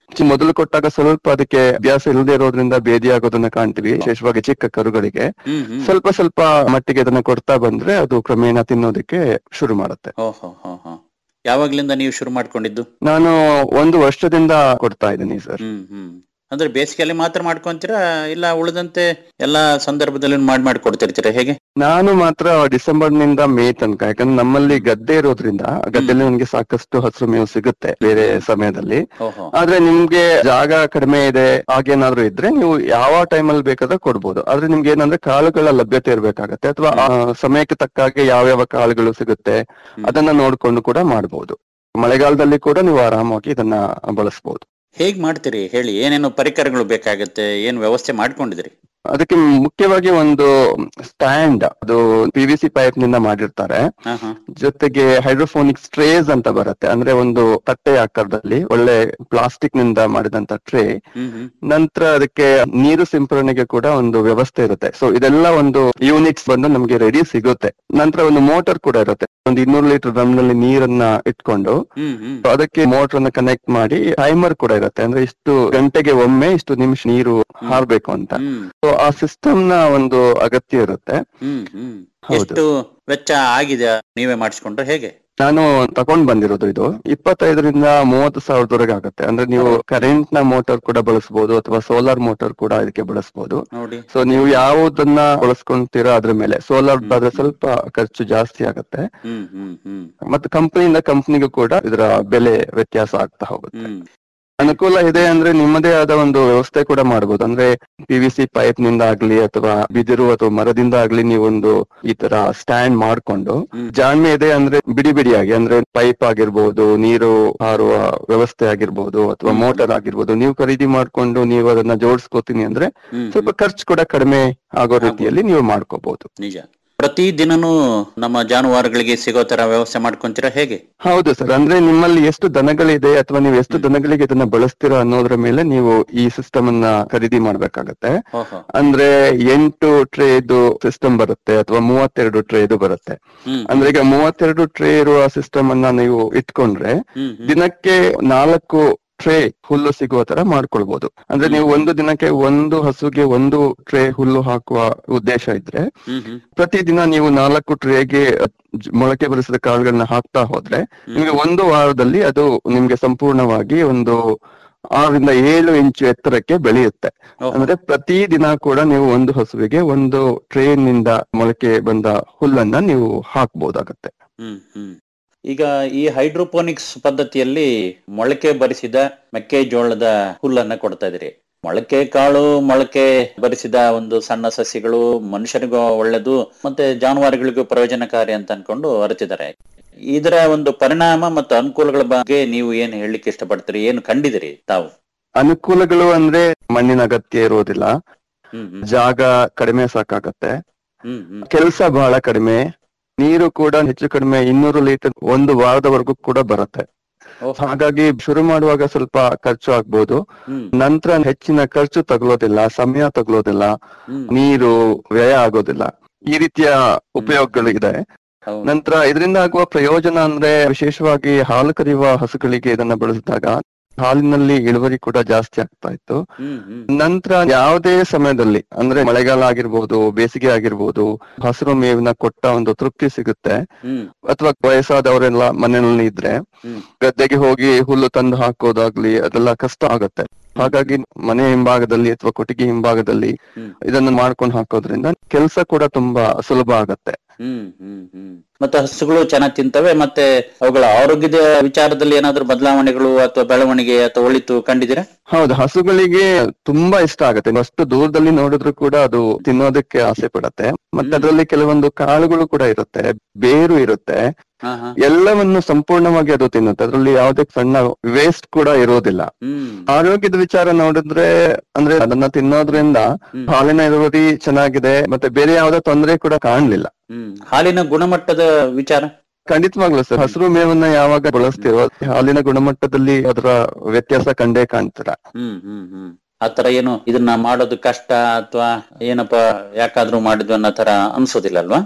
Speaker 5: ಚಿ- ಮೊದಲು ಕೊಟ್ಟಾಗ ಸ್ವಲ್ಪ ಅದಕ್ಕೆ ಅಭ್ಯಾಸ ಇಲ್ಲದೆ ಇರೋದ್ರಿಂದ ಬೇದಿ ಆಗೋದನ್ನ ಕಾಣ್ತೀವಿ ವಿಶೇಷವಾಗಿ ಚಿಕ್ಕ ಕರುಗಳಿಗೆ
Speaker 4: ಹ್ಮ್ ಹ್ಮ್
Speaker 5: ಸ್ವಲ್ಪ ಸ್ವಲ್ಪ ಮಟ್ಟಿಗೆ ಅದನ್ನ ಕೊಡ್ತಾ ಬಂದ್ರೆ ಅದು ಕ್ರಮೇಣ ತಿನ್ನೋದಕ್ಕೆ ಶುರು ಮಾಡುತ್ತೆ
Speaker 4: ಓಹೋ ಹೋ ಹೋ ಯಾವಾಗ್ಲಿಂದ ನೀವು ಶುರು ಮಾಡ್ಕೊಂಡಿದ್ದು
Speaker 5: ನಾನು ಒಂದು ವರ್ಷದಿಂದ ಕೊಡ್ತಾ ಇದ್ದೀನಿ ಸರ್
Speaker 4: ಹ್ಮ್ ಹ್ಮ್ ಅಂದ್ರೆ ಬೇಸಿಗೆಯಲ್ಲಿ ಮಾತ್ರ ಮಾಡ್ಕೊಂತೀರಾ ಇಲ್ಲ ಉಳಿದಂತೆ ಎಲ್ಲಾ ಸಂದರ್ಭದಲ್ಲಿ ಮಾಡಿ ಮಾಡಿ ಕೊಡ್ತಿರ್ತೀರಾ ಹೇಗೆ
Speaker 5: ನಾನು ಮಾತ್ರ ಡಿಸೆಂಬರ್ ನಿಂದ ಮೇ ತನಕ ಯಾಕಂದ್ರೆ ನಮ್ಮಲ್ಲಿ ಗದ್ದೆ ಇರೋದ್ರಿಂದ ಗದ್ದೆಲಿ ನನಗೆ ಸಾಕಷ್ಟು ಹಸಿರು ಮೇವು ಸಿಗುತ್ತೆ ಬೇರೆ ಸಮಯದಲ್ಲಿ
Speaker 4: ಓಹೋ
Speaker 5: ಆದ್ರೆ ನಿಮ್ಗೆ ಜಾಗ ಕಡಿಮೆ ಇದೆ ಹಾಗೇನಾದ್ರೂ ಇದ್ರೆ ನೀವು ಯಾವ ಟೈಮಲ್ಲಿ ಬೇಕಾದ್ರೆ ಕೊಡ್ಬೋದು ಆದ್ರೆ ನಿಮ್ಗೆ ಏನಂದ್ರೆ ಕಾಳುಗಳ ಲಭ್ಯತೆ ಇರ್ಬೇಕಾಗತ್ತೆ ಅಥವಾ ಆ ಸಮಯಕ್ಕೆ ತಕ್ಕ ಹಾಗೆ ಯಾವ್ಯಾವ ಕಾಳುಗಳು ಸಿಗುತ್ತೆ ಅದನ್ನ ನೋಡ್ಕೊಂಡು ಕೂಡ ಮಾಡ್ಬೋದು ಮಳೆಗಾಲದಲ್ಲಿ ಕೂಡ ನೀವು ಆರಾಮಾಗಿ ಇದನ್ನ ಬಳಸಬಹುದು
Speaker 4: ಹೇಗ್ ಮಾಡ್ತೀರಿ ಹೇಳಿ ಏನೇನು ಪರಿಕರಗಳು ಬೇಕಾಗತ್ತೆ ಏನ್ ವ್ಯವಸ್ಥೆ ಮಾಡ್ಕೊಂಡಿದ್ರಿ
Speaker 5: ಅದಕ್ಕೆ ಮುಖ್ಯವಾಗಿ ಒಂದು ಸ್ಟ್ಯಾಂಡ್ ಅದು ಪಿ ವಿ ಸಿ ಪೈಪ್ ನಿಂದ ಮಾಡಿರ್ತಾರೆ
Speaker 4: ಹಾ ಹಾ
Speaker 5: ಜೊತೆಗೆ ಹೈಡ್ರೋಫೋನಿಕ್ ಟ್ರೇಸ್ ಅಂತ ಬರುತ್ತೆ ಅಂದ್ರೆ ಒಂದು ತಟ್ಟೆ ಆಕಾರದಲ್ಲಿ ಒಳ್ಳೆ ಪ್ಲಾಸ್ಟಿಕ್ ನಿಂದ ಮಾಡಿದಂತ ಟ್ರೇ
Speaker 4: ಹ್ಮ್ ಹ್ಮ್
Speaker 5: ನಂತರ ಅದಕ್ಕೆ ನೀರು ಸಿಂಪರಣೆಗೆ ಕೂಡ ಒಂದು ವ್ಯವಸ್ಥೆ ಇರುತ್ತೆ ಸೊ ಇದೆಲ್ಲ ಒಂದು ಯೂನಿಟ್ಸ್ ಬಂದು ನಮ್ಗೆ ರೆಡಿ ಸಿಗುತ್ತೆ ನಂತರ ಒಂದು ಮೋಟಾರ್ ಕೂಡ ಇರುತ್ತೆ ಒಂದು ಇನ್ನೂರು ಲೀಟರ್ ಡ್ರಮ್ ನಲ್ಲಿ ನೀರನ್ನ ಇಟ್ಕೊಂಡು
Speaker 4: ಹ್ಮ್ ಹ್ಮ್
Speaker 5: ಸೊ ಅದಕ್ಕೆ ಮೋಟರ್ ಅನ್ನ ಕನೆಕ್ಟ್ ಮಾಡಿ ಟೈಮರ್ ಕೂಡ ಇರುತ್ತೆ ಅಂದ್ರೆ ಇಷ್ಟು ಗಂಟೆಗೆ ಒಮ್ಮೆ ಇಷ್ಟು ನಿಮಿಷ ನೀರು ಹಾರ್ಬೇಕು ಅಂತ
Speaker 4: ಹ್ಮ್
Speaker 5: ಸೊ ಆ ಸಿಸ್ಟಮ್ ನ ಒಂದು ಅಗತ್ಯ ಇರುತ್ತೆ
Speaker 4: ಹ್ಮ್ ಹ್ಮ್
Speaker 5: ಹೌದು.
Speaker 4: ಎಷ್ಟು ವೆಚ್ಚ ಆಗಿದೆ ನೀವೇ ಮಾಡಿಸ್ಕೊಂಡ್ರೆ ಹೇಗೆ
Speaker 5: ನಾನು ತಕೊಂಡ್ ಬಂದಿರೋದು ಇದು ಇಪ್ಪತ್ತೈದರಿಂದ ಮೂವತ್ತು ಸಾವಿರದವರೆಗೆ ಆಗುತ್ತೆ ಅಂದ್ರೆ ನೀವು ಕರೆಂಟ್ ನ ಮೋಟಾರ್ ಕೂಡ ಬಳಸಬಹುದು ಅಥವಾ ಸೋಲಾರ್ ಮೋಟಾರ್ ಕೂಡ ಇದಕ್ಕೆ ಬಳಸಬಹುದು
Speaker 4: ನೋಡಿ
Speaker 5: ಸೊ ನೀವು ಯಾವುದನ್ನ ಬಳಸ್ಕೊಂತೀರಾ ಅದ್ರ ಮೇಲೆ ಸೋಲಾರ್ ಆದ್ರೆ ಸ್ವಲ್ಪ ಖರ್ಚು ಜಾಸ್ತಿ ಆಗುತ್ತೆ
Speaker 4: ಹ್ಮ್ ಹ್ಮ್ ಹ್ಮ್
Speaker 5: ಮತ್ತೆ ಕಂಪನಿಯಿಂದ ಕಂಪನಿಗೂ ಕೂಡ ಇದರ ಬೆಲೆ ವ್ಯತ್ಯಾಸ ಆಗ್ತಾ ಹೋಗುತ್ತೆ
Speaker 4: ಹ್ಮ್
Speaker 5: ಅನುಕೂಲ ಇದೆ ಅಂದ್ರೆ ನಿಮ್ಮದೇ ಆದ ಒಂದು ವ್ಯವಸ್ಥೆ ಕೂಡ ಮಾಡಬಹುದು ಅಂದ್ರೆ ಪಿ ವಿ ಸಿ ಪೈಪ್ ನಿಂದ ಆಗ್ಲಿ ಅಥವಾ ಬಿದಿರು ಅಥವಾ ಮರದಿಂದ ಆಗ್ಲಿ ನೀವೊಂದು ಈ ತರ ಸ್ಟ್ಯಾಂಡ್ ಮಾಡ್ಕೊಂಡು
Speaker 4: ಹ್ಮ್.
Speaker 5: ಜಾಣ್ಮೆ ಇದೆ ಅಂದ್ರೆ ಬಿಡಿ ಬಿಡಿಯಾಗಿ ಅಂದ್ರೆ ಪೈಪ್ ಆಗಿರ್ಬೋದು ನೀರು ಹಾರುವ ವ್ಯವಸ್ಥೆ ಆಗಿರ್ಬೋದು ಅಥವಾ
Speaker 4: ಹ್ಮ್.
Speaker 5: ಮೋಟಾರ್ ಆಗಿರ್ಬೋದು ನೀವು ಖರೀದಿ ಮಾಡ್ಕೊಂಡು ನೀವು ಅದನ್ನ ಜೋಡಿಸ್ಕೋತೀನಿ ಅಂದ್ರೆ
Speaker 4: ಹ್ಮ್
Speaker 5: ಸ್ವಲ್ಪ ಖರ್ಚು ಕೂಡ ಕಡಿಮೆ ಆಗೋ ರೀತಿಯಲ್ಲಿ ನೀವು ಮಾಡ್ಕೋಬಹುದು
Speaker 4: ನಿಜ ಪ್ರತಿ ದಿನನೂ ನಮ್ಮ ಜಾನುವಾರುಗಳಿಗೆ ಸಿಗೋ ತರ ವ್ಯವಸ್ಥೆ ಮಾಡ್ಕೊಂತೀರಾ ಹೇಗೆ
Speaker 5: ಹೌದು ಸರ್ ಅಂದ್ರೆ ನಿಮ್ಮಲ್ಲಿ ಎಷ್ಟು ದನಗಳಿದೆ ಅಥವಾ ನೀವು ಎಷ್ಟು ದನಗಳಿಗೆ ಇದನ್ನ ಬಳಸ್ತೀರಾ ಅನ್ನೋದ್ರ ಮೇಲೆ ನೀವು ಈ ಸಿಸ್ಟಮ್ ಅನ್ನ ಖರೀದಿ ಮಾಡ್ಬೇಕಾಗತ್ತೆ
Speaker 4: ಓಹೋ
Speaker 5: ಅಂದ್ರೆ ಎಂಟು ಟ್ರೇದು ಸಿಸ್ಟಮ್ ಬರುತ್ತೆ ಅಥವಾ ಮೂವತ್ತೆರಡು ಟ್ರೇದು ಬರುತ್ತೆ
Speaker 4: ಹ್ಮ್
Speaker 5: ಅಂದ್ರೆ ಈಗ ಮೂವತ್ತೆರಡು ಟ್ರೇ ಇರುವ ಸಿಸ್ಟಮ್ ಅನ್ನ ನೀವು ಇಟ್ಕೊಂಡ್ರೆ
Speaker 4: ಹ್ಮ್ ಹ್ಮ್
Speaker 5: ದಿನಕ್ಕೆ ನಾಲ್ಕು ಟ್ರೇ ಹುಲ್ಲು ಸಿಗುವ ತರ ಮಾಡ್ಕೊಳ್ಬಹುದು ಅಂದ್ರೆ ನೀವು ಒಂದು ದಿನಕ್ಕೆ ಒಂದು ಹಸುಗೆ ಒಂದು ಟ್ರೇ ಹುಲ್ಲು ಹಾಕುವ ಉದ್ದೇಶ ಇದ್ರೆ
Speaker 4: ಹ್ಮ್ ಹ್ಮ್
Speaker 5: ಪ್ರತಿದಿನ ನೀವು ನಾಲ್ಕು ಟ್ರೇಗೆ ಜ- ಮೊಳಕೆ ಬರಿಸಿದ ಕಾಳುಗಳನ್ನ ಹಾಕ್ತಾ ಹೋದ್ರೆ ನಿಮ್ಗೆ ಒಂದು ವಾರದಲ್ಲಿ ಅದು ನಿಮ್ಗೆ ಸಂಪೂರ್ಣವಾಗಿ ಒಂದು ಆರರಿಂದ ಏಳು ಇಂಚು ಎತ್ತರಕ್ಕೆ ಬೆಳೆಯುತ್ತೆ
Speaker 4: ಓಹೋ.
Speaker 5: ಅಂದ್ರೆ ಪ್ರತಿ ದಿನ ಕೂಡ ನೀವು ಒಂದು ಹಸುವಿಗೆ ಒಂದು ಟ್ರೇನ್ ನಿಂದ ಮೊಳಕೆ ಬಂದ ಹುಲ್ಲನ್ನ ನೀವು ಹಾಕ್ಬೋದಾಗತ್ತೆ
Speaker 4: ಹ್ಮ್ ಹ್ಮ್ ಈಗ ಈ ಹೈಡ್ರೋಪೋನಿಕ್ಸ್ ಪದ್ಧತಿಯಲ್ಲಿ ಮೊಳಕೆ ಬರಿಸಿದ ಮೆಕ್ಕೆಜೋಳದ ಹುಲ್ಲನ್ನ ಕೊಡ್ತಾ ಇದ್ರಿ ಮೊಳಕೆ ಕಾಳು ಮೊಳಕೆ ಬರಿಸಿದ ಒಂದು ಸಣ್ಣ ಸಸ್ಯಗಳು ಮನುಷ್ಯನಿಗೂ ಒಳ್ಳೆದು ಮತ್ತೆ ಜಾನುವಾರುಗಳಿಗೂ ಪ್ರಯೋಜನಕಾರಿ ಅಂತ ಅನ್ಕೊಂಡು ಅರಿತಿದ್ದಾರೆ ಇದರ ಒಂದು ಪರಿಣಾಮ ಮತ್ತು ಅನುಕೂಲಗಳ ಬಗ್ಗೆ ನೀವು ಏನು ಹೇಳಲಿಕ್ಕೆ ಇಷ್ಟಪಡ್ತೀರಿ ಏನು ಕಂಡಿದಿರಿ ತಾವು
Speaker 5: ಅನುಕೂಲಗಳು ಅಂದ್ರೆ ಮಣ್ಣಿನ ಅಗತ್ಯ ಇರೋದಿಲ್ಲ
Speaker 4: ಹ್ಮ್ ಹ್ಮ್
Speaker 5: ಜಾಗ ಕಡಿಮೆ ಸಾಕಾಗತ್ತೆ
Speaker 4: ಹ್ಮ್ ಹ್ಮ್
Speaker 5: ಕೆಲಸ ಬಹಳ ಕಡಿಮೆ ನೀರು ಕೂಡ ಹೆಚ್ಚು ಕಡಿಮೆ ಇನ್ನೂರು ಲೀಟರ್ ಒಂದು ವಾರದವರೆಗೂ ಕೂಡ ಬರುತ್ತೆ
Speaker 4: ಓಹೋ.
Speaker 5: ಹಾಗಾಗಿ ಶುರು ಮಾಡುವಾಗ ಸ್ವಲ್ಪ ಖರ್ಚು ಆಗ್ಬೋದು
Speaker 4: ಹ್ಮ್
Speaker 5: ನಂತರ ಹೆಚ್ಚಿನ ಖರ್ಚು ತಗೊಳ್ಳೋದಿಲ್ಲ ಸಮಯ ತಗೊಳ್ಳೋದಿಲ್ಲ
Speaker 4: ಹ್ಮ್
Speaker 5: ನೀರು ವ್ಯಯ ಆಗೋದಿಲ್ಲ ಈ ರೀತಿಯ ಉಪಯೋಗಗಳು ಇದೆ
Speaker 4: ಹೌದು.
Speaker 5: ನಂತರ ಇದರಿಂದ ಆಗುವ ಪ್ರಯೋಜನ ಅಂದ್ರೆ ವಿಶೇಷವಾಗಿ ಹಾಲು ಕರೆಯುವ ಹಸುಗಳಿಗೆ ಇದನ್ನ ಬಳಸಿದಾಗ ಹಾಲಿನಲ್ಲಿ ಇಳುವರಿ ಕೂಡ ಜಾಸ್ತಿ ಆಗ್ತಾ ಇತ್ತು
Speaker 4: ಹ್ಮ್ ಹ್ಮ್
Speaker 5: ನಂತರ ಯಾವುದೇ ಸಮಯದಲ್ಲಿ ಅಂದ್ರೆ ಮಳೆಗಾಲ ಆಗಿರ್ಬೋದು ಬೇಸಿಗೆ ಆಗಿರ್ಬೋದು ಹಸಿರು ಮೇವಿನ ಕೊಟ್ಟ ಒಂದು ತೃಪ್ತಿ ಸಿಗುತ್ತೆ
Speaker 4: ಹ್ಮ್
Speaker 5: ಅಥವಾ ವಯಸ್ಸಾದವರೆಲ್ಲ ಮನೆಯಲ್ಲಿ ಇದ್ರೆ
Speaker 4: ಹ್ಮ್
Speaker 5: ಗದ್ದೆಗೆ ಹೋಗಿ ಹುಲ್ಲು ತಂದು ಹಾಕೋದಾಗ್ಲಿ ಅದೆಲ್ಲ ಕಷ್ಟ ಆಗತ್ತೆ ಹಾಗಾಗಿ ಮನೆ ಹಿಂಭಾಗದಲ್ಲಿ ಅಥವಾ ಕೊಟ್ಟಿಗೆ ಹಿಂಭಾಗದಲ್ಲಿ
Speaker 4: ಹ್ಮ್.
Speaker 5: ಇದನ್ನ ಮಾಡ್ಕೊಂಡು ಹಾಕೋದ್ರಿಂದ ಕೆಲಸ ಕೂಡ ತುಂಬಾ ಸುಲಭ ಆಗತ್ತೆ
Speaker 4: ಹ್ಮ್ ಹ್ಮ್ ಹ್ಮ್ ಮತ್ತೆ ಹಸುಗಳು ಚೆನ್ನಾಗಿ ತಿಂತವೆ ಮತ್ತೆ ಅವುಗಳ ಆರೋಗ್ಯದ ವಿಚಾರದಲ್ಲಿ ಏನಾದ್ರೂ ಬದಲಾವಣೆಗಳು ಅಥವಾ ಬೆಳವಣಿಗೆ ಅಥವಾ ಒಳಿತು ಕಂಡಿದ್ದೀರಾ
Speaker 5: ಹೌದು ಹಸುಗಳಿಗೆ ತುಂಬಾ ಇಷ್ಟ ಆಗತ್ತೆ ಅಷ್ಟು ದೂರದಲ್ಲಿ ನೋಡಿದ್ರು ಕೂಡ ಅದು ತಿನ್ನೋದಕ್ಕೆ ಆಸೆ ಪಡತ್ತೆ ಮತ್ತೆ
Speaker 4: ಹ್ಮ್.
Speaker 5: ಅದರಲ್ಲಿ ಕೆಲವೊಂದು ಕಾಳುಗಳು ಕೂಡ ಇರುತ್ತೆ ಬೇರು ಇರುತ್ತೆ
Speaker 4: ಹಾ ಹಾ
Speaker 5: ಎಲ್ಲವನ್ನು ಸಂಪೂರ್ಣವಾಗಿ ಅದು ತಿನ್ನುತ್ತೆ ಅದರಲ್ಲಿ ಯಾವುದೇ ಸಣ್ಣ ವೇಸ್ಟ್ ಕೂಡ ಇರೋದಿಲ್ಲ
Speaker 4: ಹ್ಮ್
Speaker 5: ಆರೋಗ್ಯದ ವಿಚಾರ ನೋಡಿದ್ರೆ ಅಂದ್ರೆ ಅದನ್ನ ತಿನ್ನೋದ್ರಿಂದ
Speaker 4: ಹ್ಮ್.
Speaker 5: ಹಾಲಿನ ಇಳುವರಿ ಚೆನ್ನಾಗಿದೆ ಮತ್ತೆ ಬೇರೆ ಯಾವುದೇ ತೊಂದರೆ ಕೂಡ ಕಾಣ್ಲಿಲ್ಲ
Speaker 4: ಹ್ಮ್ ಹಾಲಿನ ಗುಣಮಟ್ಟದ ವಿಚಾರ
Speaker 5: ಖಂಡಿತವಾಗ್ಲೂ ಸರ್ ಹಸಿರು ಮೇವನ್ನ ಯಾವಾಗ ಬಳಸ್ತಿರೋ ಹಾಲಿನ ಗುಣಮಟ್ಟದಲ್ಲಿ ಅದರ ವ್ಯತ್ಯಾಸ ಕಂಡೇ ಕಾಣ್ತೀರ
Speaker 4: ಹ್ಮ್ ಹ್ಮ್ ಹ್ಮ್ ಆತರ ಏನು ಇದನ್ನ ಮಾಡೋದು ಕಷ್ಟ ಅಥವಾ ಏನಪ್ಪ ಯಾಕಾದ್ರೂ ಮಾಡಿದ್ವು ಅನ್ನೋ ತರ ಅನ್ಸೋದಿಲ್ಲ ಅಲ್ವಾ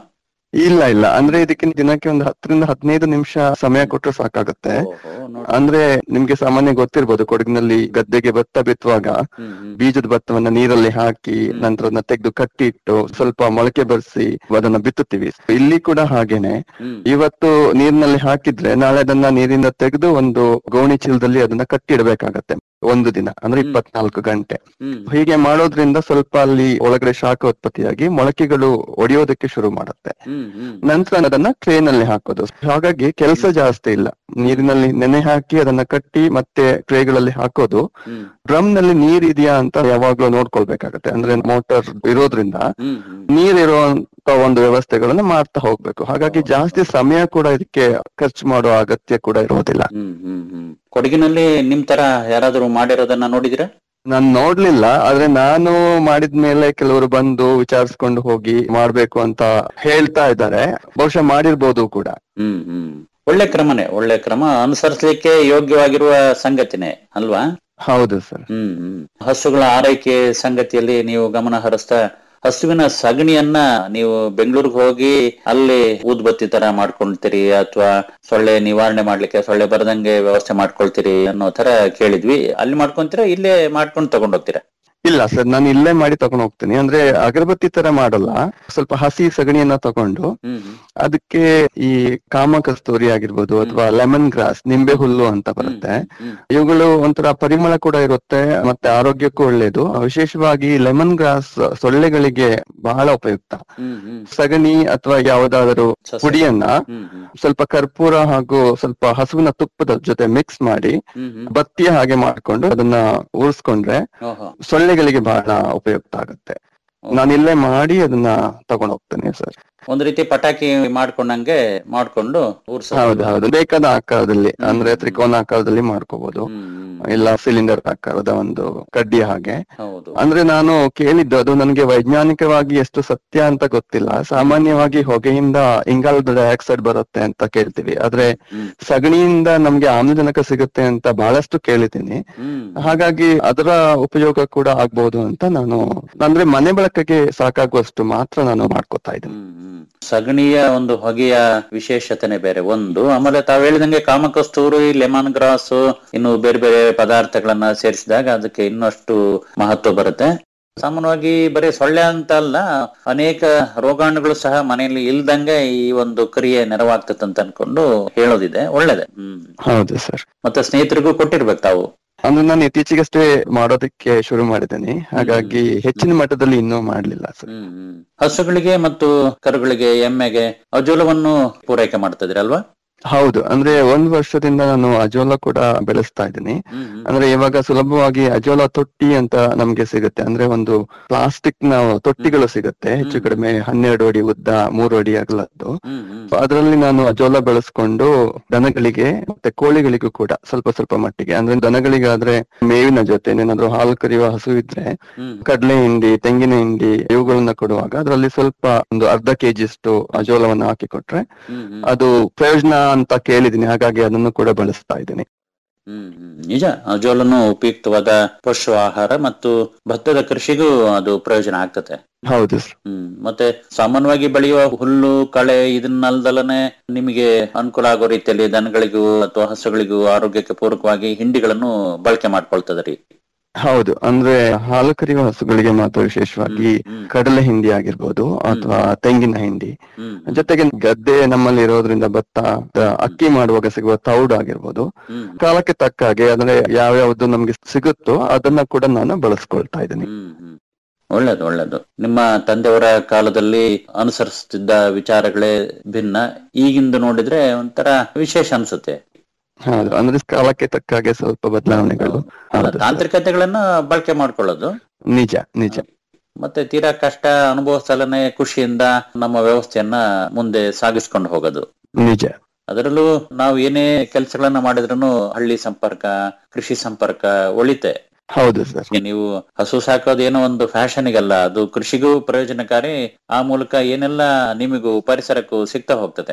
Speaker 5: ಇಲ್ಲ ಇಲ್ಲ ಅಂದ್ರೆ ಇದಕ್ಕೆ ದಿನಕ್ಕೆ ಒಂದು ಹತ್ತರಿಂದ ಹದಿನೈದು ನಿಮಿಷ ಸಮಯ ಕೊಟ್ಟರೆ ಸಾಕಾಗುತ್ತೆ
Speaker 4: ಓಹೋ, ನೋಡಿ.
Speaker 5: ಅಂದ್ರೆ ನಿಮ್ಗೆ ಸಾಮಾನ್ಯ ಗೊತ್ತಿರ್ಬೋದು ಕೊಡಗಿನಲ್ಲಿ ಗದ್ದೆಗೆ ಭತ್ತ ಬಿತ್ತುವಾಗ
Speaker 4: ಹ್ಮ್, ಹ್ಮ್.
Speaker 5: ಬೀಜದ ಭತ್ತವನ್ನ ನೀರಲ್ಲಿ ಹಾಕಿ ನಂತರ ಅದನ್ನ ತೆಗೆದು ಕಟ್ಟಿಟ್ಟು ಸ್ವಲ್ಪ ಮೊಳಕೆ ಬರಿಸಿ ಅದನ್ನ ಬಿತ್ತುತ್ತೀವಿ ಇಲ್ಲಿ ಕೂಡ ಹಾಗೇನೆ
Speaker 4: ಹ್ಮ್.
Speaker 5: ಇವತ್ತು ನೀರಿನಲ್ಲಿ ಹಾಕಿದ್ರೆ ನಾಳೆ ಅದನ್ನ ನೀರಿಂದ ತೆಗೆದು ಒಂದು ಗೋಣಿ ಚೀಲದಲ್ಲಿ ಅದನ್ನ ಕಟ್ಟಿಡ್ಬೇಕಾಗತ್ತೆ ಒಂದು ದಿನ ಅಂದ್ರೆ
Speaker 4: ಹ್ಮ್.
Speaker 5: ಇಪ್ಪತ್ನಾಲ್ಕು ಗಂಟೆ
Speaker 4: ಹ್ಮ್.
Speaker 5: ಹೀಗೆ ಮಾಡೋದ್ರಿಂದ ಸ್ವಲ್ಪ ಅಲ್ಲಿ ಒಳಗಡೆ ಶಾಖ ಉತ್ಪತ್ತಿಯಾಗಿ ಮೊಳಕೆಗಳು ಒಡೆಯೋದಕ್ಕೆ ಶುರು ಮಾಡುತ್ತೆ
Speaker 4: ಹ್ಮ್, ಹ್ಮ್.
Speaker 5: ನಂತರ ಅದನ್ನ ಟ್ರೇ ನಲ್ಲಿ ಹಾಕೋದು ಹಾಗಾಗಿ ಕೆಲಸ ಜಾಸ್ತಿ ಇಲ್ಲ ನೀರಿನಲ್ಲಿ ನೆನೆ ಹಾಕಿ ಅದನ್ನ ಕಟ್ಟಿ ಮತ್ತೆ ಟ್ರೇಗಳಲ್ಲಿ ಹಾಕೋದು
Speaker 4: ಹ್ಮ್.
Speaker 5: ಡ್ರಮ್ ನಲ್ಲಿ ನೀರ್ ಇದೆಯಾ ಅಂತ ಯಾವಾಗ್ಲೂ ನೋಡ್ಕೊಳ್ಬೇಕಾಗತ್ತೆ ಅಂದ್ರೆ ಮೋಟಾರ್ ಇರೋದ್ರಿಂದ
Speaker 4: ಹ್ಮ್, ಹ್ಮ್.
Speaker 5: ನೀರ್ ಇರುವಂತ ಒಂದು ವ್ಯವಸ್ಥೆಗಳನ್ನ ಮಾಡ್ತಾ ಹೋಗ್ಬೇಕು ಹಾಗಾಗಿ ಜಾಸ್ತಿ ಸಮಯ ಕೂಡ ಇದಕ್ಕೆ ಖರ್ಚು ಮಾಡೋ ಅಗತ್ಯ ಕೂಡ ಇರೋದಿಲ್ಲ
Speaker 4: ಹ್ಮ್, ಹ್ಮ್, ಹ್ಮ್. ಕೊಡಗಿನಲ್ಲಿ ನಿಮ್ ತರ ಯಾರಾದ್ರೂ ಮಾಡಿರೋದನ್ನ ನೋಡಿದಿರಾ
Speaker 5: ನಾನ್ ನೋಡ್ಲಿಲ್ಲ ಆದ್ರೆ ನಾನು ಮಾಡಿದ್ಮೇಲೆ ಕೆಲವರು ಬಂದು ವಿಚಾರಿಸ್ಕೊಂಡು ಹೋಗಿ ಮಾಡ್ಬೇಕು ಅಂತ ಹೇಳ್ತಾ ಇದ್ದಾರೆ ಬಹುಶಃ ಮಾಡಿರ್ಬೋದು ಕೂಡ
Speaker 4: ಹ್ಮ್ ಹ್ಮ್ ಒಳ್ಳೆ ಕ್ರಮನೇ ಒಳ್ಳೆ ಕ್ರಮ ಅನುಸರಿಸಲಿಕ್ಕೆ ಯೋಗ್ಯವಾಗಿರುವ ಸಂಗತಿನೇ ಅಲ್ವಾ
Speaker 5: ಹೌದು ಸರ್
Speaker 4: ಹ್ಮ್ ಹ್ಮ್ ಹಸುಗಳ ಆರೈಕೆ ಸಂಗತಿಯಲ್ಲಿ ನೀವು ಗಮನ ಹರಿಸ್ತಾ ಹಸುವಿನ ಸಗಣಿಯನ್ನ ನೀವು ಬೆಂಗಳೂರಿಗೆ ಹೋಗಿ ಅಲ್ಲಿ ಊದ್ಬತ್ತಿ ತರ ಮಾಡ್ಕೊಳ್ತೀರಿ ಅಥವಾ ಸೊಳ್ಳೆ ನಿವಾರಣೆ ಮಾಡ್ಲಿಕ್ಕೆ ಸೊಳ್ಳೆ ಬರದಂಗೆ ವ್ಯವಸ್ಥೆ ಮಾಡ್ಕೊಳ್ತೀರಿ ಅನ್ನೋ ತರ ಕೇಳಿದ್ವಿ ಅಲ್ಲಿ ಮಾಡ್ಕೊಂತೀರಾ ಇಲ್ಲೇ ಮಾಡ್ಕೊಂಡು ತಗೊಂಡ್ ಹೋಗ್ತೀರಾ
Speaker 5: ಇಲ್ಲ ಸರ್ ನಾನು ಇಲ್ಲೇ ಮಾಡಿ ತಗೊಂಡು ಹೋಗ್ತೀನಿ ಅಂದ್ರೆ ಅಗರಬತ್ತಿ ತರ ಮಾಡಲ್ಲ ಸ್ವಲ್ಪ ಹಸಿ ಸಗಣಿಯನ್ನ ತಗೊಂಡು
Speaker 4: ಹ್ಮ್ ಹ್ಮ್
Speaker 5: ಅದಕ್ಕೆ ಈ ಕಾಮ ಕಸ್ತೂರಿ ಆಗಿರ್ಬೋದು ಅಥವಾ ಲೆಮನ್ ಗ್ರಾಸ್ ನಿಂಬೆ ಹುಲ್ಲು ಅಂತ ಬರುತ್ತೆ
Speaker 4: ಹ್ಮ್
Speaker 5: ಇವುಗಳು ಒಂಥರ ಪರಿಮಳ ಕೂಡ ಇರುತ್ತೆ ಮತ್ತೆ ಆರೋಗ್ಯಕ್ಕೂ ಒಳ್ಳೇದು ವಿಶೇಷವಾಗಿ ಲೆಮನ್ ಗ್ರಾಸ್ ಸೊಳ್ಳೆಗಳಿಗೆ ಬಹಳ ಉಪಯುಕ್ತ
Speaker 4: ಹ್ಮ್ ಹ್ಮ್
Speaker 5: ಸಗಣಿ ಅಥವಾ ಯಾವುದಾದರೂ
Speaker 4: ಸಸ್ಯ.
Speaker 5: ಪುಡಿಯನ್ನ
Speaker 4: ಹ್ಮ್ ಹ್ಮ್
Speaker 5: ಸ್ವಲ್ಪ ಕರ್ಪೂರ ಹಾಗೂ ಸ್ವಲ್ಪ ಹಸುವಿನ ತುಪ್ಪದ ಜೊತೆ ಮಿಕ್ಸ್ ಮಾಡಿ
Speaker 4: ಹ್ಮ್ ಹ್ಮ್
Speaker 5: ಬತ್ತಿಯ ಹಾಗೆ ಮಾಡ್ಕೊಂಡು ಅದನ್ನ ಉಳಿಸ್ಕೊಂಡ್ರೆ
Speaker 4: ಓಹೋ
Speaker 5: ಸೊಳ್ಳೆಗಳಿಗೆ ಬಹಳ ಉಪಯುಕ್ತ ಆಗುತ್ತೆ ನಾನು ಇಲ್ಲೇ ಮಾಡಿ ಅದನ್ನ ತಗೊಂಡ್ ಹೋಗ್ತೇನೆ ಸರ್
Speaker 4: ಒಂದ್ ರೀತಿ ಪಟಾಕಿ ಮಾಡ್ಕೊಂಡಂಗೆ ಮಾಡ್ಕೊಂಡು ಊರ್ಸ
Speaker 5: ಹೌದು ಹೌದು ಬೇಕಾದ ಆಕಾರದಲ್ಲಿ ಅಂದ್ರೆ ತ್ರಿಕೋನ ಆಕಾರದಲ್ಲಿ ಮಾಡ್ಕೋಬಹುದು
Speaker 4: ಹ್ಮ್ ಹ್ಮ್.
Speaker 5: ಇಲ್ಲ ಸಿಲಿಂಡರ್ ಆಕಾರದ ಒಂದು ಕಡ್ಡಿ ಹಾಗೆ
Speaker 4: ಹೌದು
Speaker 5: ಅಂದ್ರೆ ನಾನು ಕೇಳಿದ್ದು ಅದು ನನಗೆ ವೈಜ್ಞಾನಿಕವಾಗಿ ಎಷ್ಟು ಸತ್ಯ ಅಂತ ಗೊತ್ತಿಲ್ಲ ಸಾಮಾನ್ಯವಾಗಿ ಹೊಗೆಯಿಂದ ಇಂಗಾಲದ ಡೈಆಕ್ಸೈಡ್ ಬರುತ್ತೆ ಅಂತ ಕೇಳ್ತೀವಿ ಆದ್ರೆ
Speaker 4: ಹ್ಮ್
Speaker 5: ಸಗಣಿಯಿಂದ ನಮ್ಗೆ ಆಮ್ಲಜನಕ ಸಿಗುತ್ತೆ ಅಂತ ಬಹಳಷ್ಟು ಕೇಳಿದ್ದೀನಿ
Speaker 4: ಹ್ಮ್
Speaker 5: ಹಾಗಾಗಿ ಅದರ ಉಪಯೋಗ ಕೂಡ ಆಗ್ಬಹುದು ಅಂತ ನಾನು ಅಂದ್ರೆ ಮನೆ ಬಳಕೆಗೆ ಸಾಕಾಗುವಷ್ಟು ಮಾತ್ರ ನಾನು ಮಾಡ್ಕೋತಾ ಇದ್ದೀನಿ
Speaker 4: ಹ್ಮ್, ಹ್ಮ್. ಸಗಣಿಯ ಒಂದು ಹೊಗೆಯ ವಿಶೇಷತೆನೆ ಬೇರೆ ಒಂದು ಆಮೇಲೆ ತಾವ್ ಹೇಳಿದಂಗೆ ಕಾಮಕಸ್ತೂರಿ ಲೆಮನ್ ಗ್ರಾಸ್ ಇನ್ನು ಬೇರೆ ಬೇರೆ ಪದಾರ್ಥಗಳನ್ನ ಸೇರಿಸಿದಾಗ ಅದಕ್ಕೆ ಇನ್ನಷ್ಟು ಮಹತ್ವ ಬರುತ್ತೆ ಸಾಮಾನ್ಯವಾಗಿ ಬರೀ ಸೊಳ್ಳೆ ಅಂತ ಅಲ್ಲ ಅನೇಕ ರೋಗಾಣುಗಳು ಸಹ ಮನೆಯಲ್ಲಿ ಇಲ್ದಂಗೆ ಈ ಒಂದು ಕ್ರಿಯೆ ನೆರವಾಗ್ತದೆ ಅಂತ ಅನ್ಕೊಂಡು ಹೇಳೋದಿದೆ ಒಳ್ಳೇದೆ ಹ್ಮ್
Speaker 5: ಹೌದು ಸರ್
Speaker 4: ಮತ್ತೆ ಸ್ನೇಹಿತರಿಗೂ ಕೊಟ್ಟಿರ್ಬೇಕು ತಾವು
Speaker 5: ಅಂದ್ರೆ ನಾನು ಇತ್ತೀಚೆಗಷ್ಟೇ ಮಾಡೋದಕ್ಕೆ ಶುರು ಮಾಡಿದ್ದೇನೆ ಹಾಗಾಗಿ ಹೆಚ್ಚಿನ ಮಟ್ಟದಲ್ಲಿ ಇನ್ನೂ ಮಾಡ್ಲಿಲ್ಲ ಸರ್
Speaker 4: ಹ್ಮ್ ಹ್ಮ್ ಹಸುಗಳಿಗೆ ಮತ್ತು ಕರುಗಳಿಗೆ ಎಮ್ಮೆಗೆ ಅಜೋಲವನ್ನು ಪೂರೈಕೆ ಮಾಡ್ತಾ ಇದ್ರಲ್ವಾ
Speaker 5: ಹೌದು ಅಂದ್ರೆ ಒಂದ್ ವರ್ಷದಿಂದ ನಾನು ಅಜೋಲಾ ಕೂಡ ಬೆಳೆಸ್ತಾ ಇದ್ದೀನಿ
Speaker 4: ಹ್ಮ್ ಹ್ಮ್.
Speaker 5: ಅಂದ್ರೆ ಇವಾಗ ಸುಲಭವಾಗಿ ಅಜೋಲಾ ತೊಟ್ಟಿ ಅಂತ ನಮ್ಗೆ ಸಿಗುತ್ತೆ ಅಂದ್ರೆ ಒಂದು ಪ್ಲಾಸ್ಟಿಕ್ ನ ತೊಟ್ಟಿಗಳು ಸಿಗುತ್ತೆ ಹೆಚ್ಚು
Speaker 4: ಹ್ಮ್.
Speaker 5: ಕಡಿಮೆ ಹನ್ನೆರಡು ಅಡಿ ಉದ್ದ ಮೂರು ಅಡಿ ಅಗಲದ್ದು
Speaker 4: ಹ್ಮ್ ಹ್ಮ್.
Speaker 5: ಅದರಲ್ಲಿ ನಾನು ಅಜೋಲಾ ಬೆಳೆಸ್ಕೊಂಡು ದನಗಳಿಗೆ ಮತ್ತೆ ಕೋಳಿಗಳಿಗೂ ಕೂಡ ಸ್ವಲ್ಪ ಸ್ವಲ್ಪ ಮಟ್ಟಿಗೆ ಅಂದ್ರೆ ದನಗಳಿಗಾದ್ರೆ ಮೇವಿನ ಜೊತೆ ಏನಾದ್ರು ಹಾಲು ಕರೆಯುವ ಹಸು ಇದ್ರೆ
Speaker 4: ಹ್ಮ್.
Speaker 5: ಕಡಲೆ ಹಿಂಡಿ ತೆಂಗಿನ ಹಿಂಡಿ ಇವುಗಳನ್ನ ಕೊಡುವಾಗ ಅದರಲ್ಲಿ ಸ್ವಲ್ಪ ಒಂದು ಅರ್ಧ ಕೆಜಿಯಷ್ಟು ಅಜೋಲವನ್ನು ಹಾಕಿ ಕೊಟ್ರೆ
Speaker 4: ಹ್ಮ್ ಹ್ಮ್.
Speaker 5: ಅದು ಪ್ರಯೋಜನ ಅಂತ ಕೇಳಿದೀನಿ ಹಾಗಾಗಿ ಅದನ್ನು ಕೂಡ ಬಳಸ್ತಾ ಇದ್ದೀನಿ
Speaker 4: ಹ್ಮ್ ಹ್ಮ್. ನಿಜ ಅಜೋಲನು ಉಪಯುಕ್ತವಾದ ಪಶು ಆಹಾರ ಮತ್ತು ಭತ್ತದ ಕೃಷಿಗೂ ಅದು ಪ್ರಯೋಜನ ಆಗ್ತದೆ
Speaker 5: ಹೌದು ಸರ್
Speaker 4: ಹ್ಮ್ ಮತ್ತೆ ಸಾಮಾನ್ಯವಾಗಿ ಬೆಳೆಯುವ ಹುಲ್ಲು ಕಳೆ ಇದನ್ನಲ್ದಲನೆ ನಿಮಗೆ ಅನುಕೂಲ ಆಗೋ ರೀತಿಯಲ್ಲಿ ದನಗಳಿಗೂ ಅಥವಾ ಹಸುಗಳಿಗೂ ಆರೋಗ್ಯಕ್ಕೆ ಪೂರಕವಾಗಿ ಹಿಂಡಿಗಳನ್ನು ಬಳಕೆ ಮಾಡ್ಕೊಳ್ತದ್ರಿ
Speaker 5: ಹೌದು ಅಂದ್ರೆ ಹಾಲು ಕರೆಯುವ ಹಸುಗಳಿಗೆ ಮಾತ್ರ ವಿಶೇಷವಾಗಿ
Speaker 4: ಹ್ಮ್, ಹ್ಮ್.
Speaker 5: ಕಡಲೆ ಹಿಂಡಿ ಆಗಿರ್ಬೋದು ಅಥವಾ ತೆಂಗಿನ ಹಿಂಡಿ
Speaker 4: ಹ್ಮ್
Speaker 5: ಜೊತೆಗೆ ಗದ್ದೆ ನಮ್ಮಲ್ಲಿ ಇರೋದ್ರಿಂದ ಭತ್ತ ತ- ಅಕ್ಕಿ ಮಾಡುವಾಗ ಸಿಗುವ ತೌಡು ಆಗಿರ್ಬೋದು
Speaker 4: ಹ್ಮ್
Speaker 5: ಕಾಲಕ್ಕೆ ತಕ್ಕ ಹಾಗೆ ಅಂದ್ರೆ ಯಾವ್ಯಾವ್ದು ನಮ್ಗೆ ಸಿಗುತ್ತೋ ಅದನ್ನ ಕೂಡ ನಾನು ಬಳಸ್ಕೊಳ್ತಾ ಇದ್ದೀನಿ
Speaker 4: ಹ್ಮ್ ಹ್ಮ್. ಒಳ್ಳೇದು ಒಳ್ಳೇದು ನಿಮ್ಮ ತಂದೆಯವರ ಕಾಲದಲ್ಲಿ ಅನುಸರಿಸುತ್ತಿದ್ದ ವಿಚಾರಗಳೇ ಭಿನ್ನ ಈಗಿಂದು ನೋಡಿದ್ರೆ ಒಂಥರ ವಿಶೇಷ ಅನ್ಸುತ್ತೆ
Speaker 5: ಹೌದು ಅಂದ್ರೆ ಕಾಲಕ್ಕೆ ತಕ್ಕ ಹಾಗೆ ಸ್ವಲ್ಪ ಬದಲಾವಣೆಗಳು
Speaker 4: ಅಲ್ಲ,
Speaker 5: ಹೌದು ಸರ್.
Speaker 4: ತಾಂತ್ರಿಕತೆಗಳನ್ನ ಬಳಕೆ ಮಾಡ್ಕೊಳ್ಳೋದು
Speaker 5: ನಿಜ ನಿಜ
Speaker 4: ಮತ್ತೆ ತೀರಾ ಕಷ್ಟ ಅನುಭವಿಸಲನೆ ಖುಷಿಯಿಂದ ನಮ್ಮ ವ್ಯವಸ್ಥೆಯನ್ನ ಮುಂದೆ ಸಾಗಿಸ್ಕೊಂಡು ಹೋಗೋದು
Speaker 5: ನಿಜ
Speaker 4: ಅದರಲ್ಲೂ ನಾವು ಏನೇ ಕೆಲಸಗಳನ್ನ ಮಾಡಿದ್ರು ಹಳ್ಳಿ ಸಂಪರ್ಕ ಕೃಷಿ ಸಂಪರ್ಕ ಒಳಿತೆ
Speaker 5: ಹೌದು ಸರ್
Speaker 4: ಈಗ ನೀವು ಹಸು ಸಾಕೋದು ಏನೋ ಒಂದು ಫ್ಯಾಷನ್ಗಲ್ಲ ಅದು ಕೃಷಿಗೂ ಪ್ರಯೋಜನಕಾರಿ ಆ ಮೂಲಕ ಏನೆಲ್ಲ ನಿಮಗೂ ಪರಿಸರಕ್ಕೂ ಸಿಗ್ತಾ ಹೋಗ್ತದೆ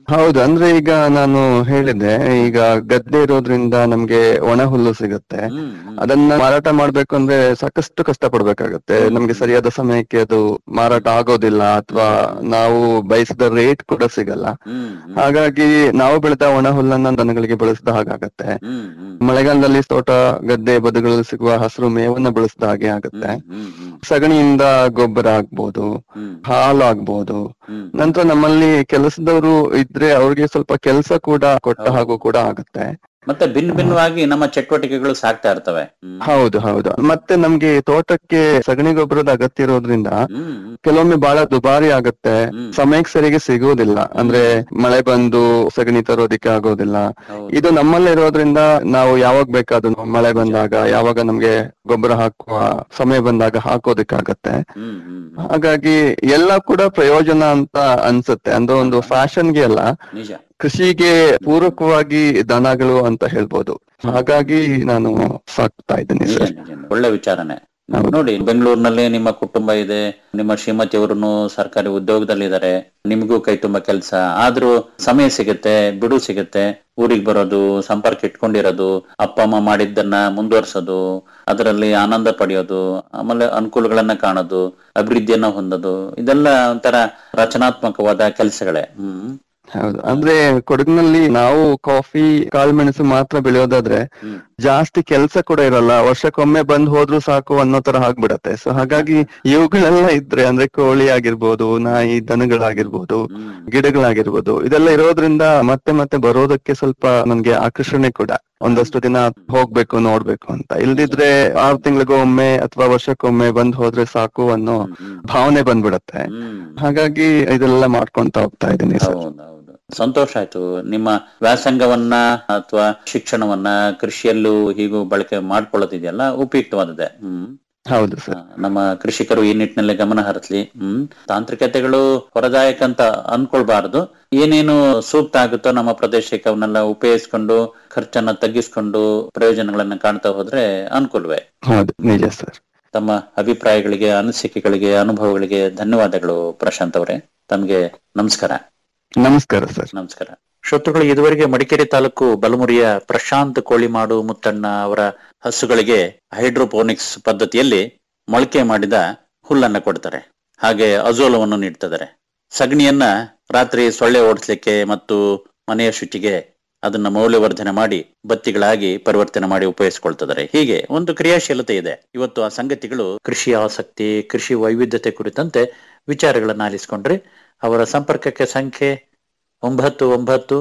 Speaker 5: ಹೌದು ಅಂದ್ರೆ ಈಗ ನಾನು ಹೇಳಿದ್ದೆ ಈಗ ಗದ್ದೆ ಇರೋದ್ರಿಂದ ನಮ್ಗೆ ಒಣ ಹುಲ್ಲು ಸಿಗುತ್ತೆ
Speaker 4: ಹ್ಮ್ ಹ್ಮ್.
Speaker 5: ಅದನ್ನ ಮಾರಾಟ ಮಾಡ್ಬೇಕು ಅಂದ್ರೆ ಸಾಕಷ್ಟು ಕಷ್ಟ ಪಡ್ಬೇಕಾಗತ್ತೆ ನಮ್ಗೆ ಸರಿಯಾದ ಸಮಯಕ್ಕೆ ಅದು ಮಾರಾಟ ಆಗೋದಿಲ್ಲ ಅಥವಾ ನಾವು ಬಯಸಿದ ರೇಟ್ ಕೂಡ ಸಿಗಲ್ಲ
Speaker 4: ಹ್ಮ್ ಹ್ಮ್.
Speaker 5: ಹಾಗಾಗಿ ನಾವು ಬೆಳೆದ ಒಣ ಹುಲ್ಲನ್ನ ದನಗಳಿಗೆ ಬಳಸಿದ ಹಾಗಾಗತ್ತೆ
Speaker 4: ಹ್ಮ್ ಹ್ಮ್.
Speaker 5: ಮಳೆಗಾಲದಲ್ಲಿ ತೋಟ ಗದ್ದೆ ಬದುಗಳಲ್ಲಿ ಸಿಗುವ ಹಸಿರು ಮೇವನ್ನ ಬಳಸಿದ ಹಾಗೆ ಆಗುತ್ತೆ
Speaker 4: ಹ್ಮ್ ಹ್ಮ್
Speaker 5: ಸಗಣಿಯಿಂದ ಗೊಬ್ಬರ ಆಗ್ಬೋದು
Speaker 4: ಹ್ಮ್
Speaker 5: ಹಾಲು ಆಗ್ಬೋದು
Speaker 4: ಹ್ಮ್.
Speaker 5: ನಂತರ ನಮ್ಮಲ್ಲಿ ಕೆಲಸದವರು ಇದ್ರೆ ಅವ್ರಿಗೆ ಸ್ವಲ್ಪ ಕೆಲಸ ಕೂಡ ಕೊಟ್ಟ ಹಾಗೂ ಕೂಡ ಆಗುತ್ತೆ
Speaker 4: ಮತ್ತೆ ಭಿನ್ನ ಭಿನ್ನವಾಗಿ ನಮ್ಮ ಚಟುವಟಿಕೆಗಳು ಸಾಗ್ತಾ ಇರ್ತವೆ ಹ್ಮ್.
Speaker 5: ಹೌದು ಹೌದು ಮತ್ತೆ ನಮ್ಗೆ ತೋಟಕ್ಕೆ ಸಗಣಿ ಗೊಬ್ಬರದ ಅಗತ್ಯ ಇರೋದ್ರಿಂದ
Speaker 4: ಹ್ಮ್ ಹ್ಮ್.
Speaker 5: ಕೆಲವೊಮ್ಮೆ ಬಹಳ ದುಬಾರಿ ಆಗುತ್ತೆ
Speaker 4: ಹ್ಮ್.
Speaker 5: ಸಮಯಕ್ಕೆ ಸರಿಗೆ ಸಿಗೋದಿಲ್ಲ ಅಂದ್ರೆ ಮಳೆ ಬಂದು ಸಗಣಿ ತರೋದಿಕ್ಕೆ ಆಗೋದಿಲ್ಲ
Speaker 4: ಹೌದು.
Speaker 5: ಇದು ನಮ್ಮಲ್ಲೇ ಇರೋದ್ರಿಂದ ನಾವು ಯಾವಾಗ ಬೇಕಾದ್ರೂ ಮಳೆ ಬಂದಾಗ ಯಾವಾಗ ನಮ್ಗೆ ಗೊಬ್ಬರ ಹಾಕುವ ಸಮಯ ಬಂದಾಗ ಹಾಕೋದಿಕ್ಕಾಗತ್ತೆ
Speaker 4: ಹ್ಮ್ ಹ್ಮ್ ಹ್ಮ್.
Speaker 5: ಹಾಗಾಗಿ ಎಲ್ಲ ಕೂಡ ಪ್ರಯೋಜನ ಅಂತ ಅನ್ಸುತ್ತೆ ಅಂದ್ರೆ ಒಂದು ಫ್ಯಾಷನ್ಗೆ ಅಲ್ಲ
Speaker 4: ನಿಜ
Speaker 5: ಕೃಷಿಗೆ ಪೂರಕವಾಗಿ ದನಗಳು ಅಂತ ಹೇಳ್ಬೋದು ಹಾಗಾಗಿ ನಾನು ಸಾಕ್ತಾ ಇದ್ದೀನಿ
Speaker 4: ನಿಜ
Speaker 5: ಸರ್
Speaker 4: ನಿಜ ಒಳ್ಳೆ ವಿಚಾರನೆ ನೋಡಿ ಬೆಂಗಳೂರಿನಲ್ಲಿ ನಿಮ್ಮ ಕುಟುಂಬ ಇದೆ ನಿಮ್ಮ ಶ್ರೀಮತಿಯವರು ಸರ್ಕಾರಿ ಉದ್ಯೋಗದಲ್ಲಿದ್ದಾರೆ ನಿಮಗೂ ಕೈ ತುಂಬಾ ಕೆಲಸ ಆದ್ರೂ ಸಮಯ ಸಿಗುತ್ತೆ ಬಿಡು ಸಿಗುತ್ತೆ ಊರಿಗೆ ಬರೋದು ಸಂಪರ್ಕ ಇಟ್ಕೊಂಡಿರೋದು ಅಪ್ಪ ಅಮ್ಮ ಮಾಡಿದ್ದನ್ನ ಮುಂದುವರ್ಸೋದು ಅದರಲ್ಲಿ ಆನಂದ ಪಡೆಯೋದು ಆಮೇಲೆ ಅನುಕೂಲಗಳನ್ನ ಕಾಣೋದು ಅಭಿವೃದ್ಧಿಯನ್ನ ಹೊಂದೋದು ಇದೆಲ್ಲ ಒಂಥರ ರಚನಾತ್ಮಕವಾದ ಕೆಲಸಗಳೇ ಹ್ಮ್
Speaker 5: ಹೌದು ಅಂದ್ರೆ ಕೊಡಗಿನಲ್ಲಿ ನಾವು ಕಾಫಿ ಕಾಳುಮೆಣಸು ಮಾತ್ರ ಬೆಳೆಯೋದಾದ್ರೆ
Speaker 4: ಹ್ಮ್.
Speaker 5: ಜಾಸ್ತಿ ಕೆಲಸ ಕೂಡ ಇರಲ್ಲ ವರ್ಷಕ್ಕೊಮ್ಮೆ ಬಂದ್ ಹೋದ್ರು ಸಾಕು ಅನ್ನೋ ತರ ಆಗ್ಬಿಡತ್ತೆ ಸೊ ಹಾಗಾಗಿ ಇವುಗಳೆಲ್ಲ ಇದ್ರೆ ಅಂದ್ರೆ ಕೋಳಿ ಆಗಿರ್ಬೋದು ನಾಯಿ ದನಗಳಾಗಿರ್ಬೋದು
Speaker 4: ಹ್ಮ್
Speaker 5: ಗಿಡಗಳಾಗಿರ್ಬೋದು ಇದೆಲ್ಲ ಇರೋದ್ರಿಂದ ಮತ್ತೆ ಮತ್ತೆ ಬರೋದಕ್ಕೆ ಸ್ವಲ್ಪ ನನ್ಗೆ ಆಕರ್ಷಣೆ ಕೂಡ ಒಂದಷ್ಟು ದಿನ ಹೋಗ್ಬೇಕು ನೋಡ್ಬೇಕು ಅಂತ ಇಲ್ದಿದ್ರೆ ಆರು ತಿಂಗಳಿಗೊಮ್ಮೆ ಅಥವಾ ವರ್ಷಕ್ಕೊಮ್ಮೆ ಬಂದ್ ಹೋದ್ರೆ ಸಾಕು ಅನ್ನೋ
Speaker 4: ಹ್ಮ್.
Speaker 5: ಭಾವನೆ ಬಂದ್ಬಿಡತ್ತೆ
Speaker 4: ಹ್ಮ್
Speaker 5: ಹಾಗಾಗಿ ಇದೆಲ್ಲ ಮಾಡ್ಕೊಂತ ಹೋಗ್ತಾ ಇದ್ದೀನಿ ಸರ್
Speaker 4: ಹೌದು ಹೌದು ಸಂತೋಷ ಆಯ್ತು ನಿಮ್ಮ ವ್ಯಾಸಂಗವನ್ನ ಅಥವಾ ಶಿಕ್ಷಣವನ್ನ ಕೃಷಿಯಲ್ಲೂ ಹೀಗೂ ಬಳಕೆ ಮಾಡ್ಕೊಳ್ಳೋದಿದೆಯಲ್ಲ ಉಪಯುಕ್ತವಾದದೆ ಹ್ಮ್
Speaker 5: ಹೌದು ಸರ್
Speaker 4: ಆ, ನಮ್ಮ ಕೃಷಿಕರು ಈ ನಿಟ್ಟಿನಲ್ಲಿ ಗಮನ ಹರಿಸ್ಲಿ ಹ್ಮ್ ತಾಂತ್ರಿಕತೆಗಳು ಹೊರದಾಯಕ ಅಂತ ಅನ್ಕೊಳ್ಬಾರದು ಏನೇನು ಸೂಕ್ತ ಆಗುತ್ತೋ ನಮ್ಮ ಪ್ರದೇಶಕ್ಕೆ ಅವನ್ನೆಲ್ಲ ಉಪಯೋಗಿಸ್ಕೊಂಡು ಖರ್ಚನ್ನ ತಗ್ಗಿಸ್ಕೊಂಡು ಪ್ರಯೋಜನಗಳನ್ನ ಕಾಣ್ತಾ ಹೋದ್ರೆ ಅನುಕೂಲವೇ
Speaker 5: ಹೌದು ನಿಜ ಸರ್
Speaker 4: ತಮ್ಮ ಅಭಿಪ್ರಾಯಗಳಿಗೆ ಅನಿಸಿಕೆಗಳಿಗೆ ಅನುಭವಗಳಿಗೆ ಧನ್ಯವಾದಗಳು ಪ್ರಶಾಂತ್ ಅವರೇ ತಮಗೆ ನಮಸ್ಕಾರ
Speaker 5: ನಮಸ್ಕಾರ ಸರ್
Speaker 4: ನಮಸ್ಕಾರ ಶ್ರೋತೃಗಳು ಇದುವರೆಗೆ ಮಡಿಕೇರಿ ತಾಲೂಕು ಬಲಮುರಿಯ ಪ್ರಶಾಂತ್ ಕೋಳಿಮಾಡು ಮುತ್ತಣ್ಣ ಅವರ ಹಸುಗಳಿಗೆ ಹೈಡ್ರೋಪೋನಿಕ್ಸ್ ಪದ್ಧತಿಯಲ್ಲಿ ಮೊಳಕೆ ಮಾಡಿದ ಹುಲ್ಲನ್ನ ಕೊಡ್ತಾರೆ ಹಾಗೆ ಅಜೋಲವನ್ನು ನೀಡ್ತಿದ್ದಾರೆ ಸಗಣಿಯನ್ನ ರಾತ್ರಿ ಸೊಳ್ಳೆ ಓಡಿಸ್ಲಿಕ್ಕೆ ಮತ್ತು ಮನೆಯ ಶುಚಿಗೆ ಅದನ್ನ ಮೌಲ್ಯವರ್ಧನೆ ಮಾಡಿ ಬತ್ತಿಗಳಾಗಿ ಪರಿವರ್ತನೆ ಮಾಡಿ ಉಪಯೋಗಿಸಿಕೊಳ್ತಿದ್ದಾರೆ ಹೀಗೆ ಒಂದು ಕ್ರಿಯಾಶೀಲತೆ ಇದೆ ಇವತ್ತು ಆ ಸಂಗತಿಗಳು ಕೃಷಿ ಆಸಕ್ತಿ ಕೃಷಿ ವೈವಿಧ್ಯತೆ ಕುರಿತಂತೆ ವಿಚಾರಗಳನ್ನ ಆಲಿಸ್ಕೊಂಡ್ರೆ ಅವರ ಸಂಪರ್ಕಕ್ಕೆ ಸಂಖ್ಯೆ ಒಂಬತ್ತು ಒಂಬತ್ತು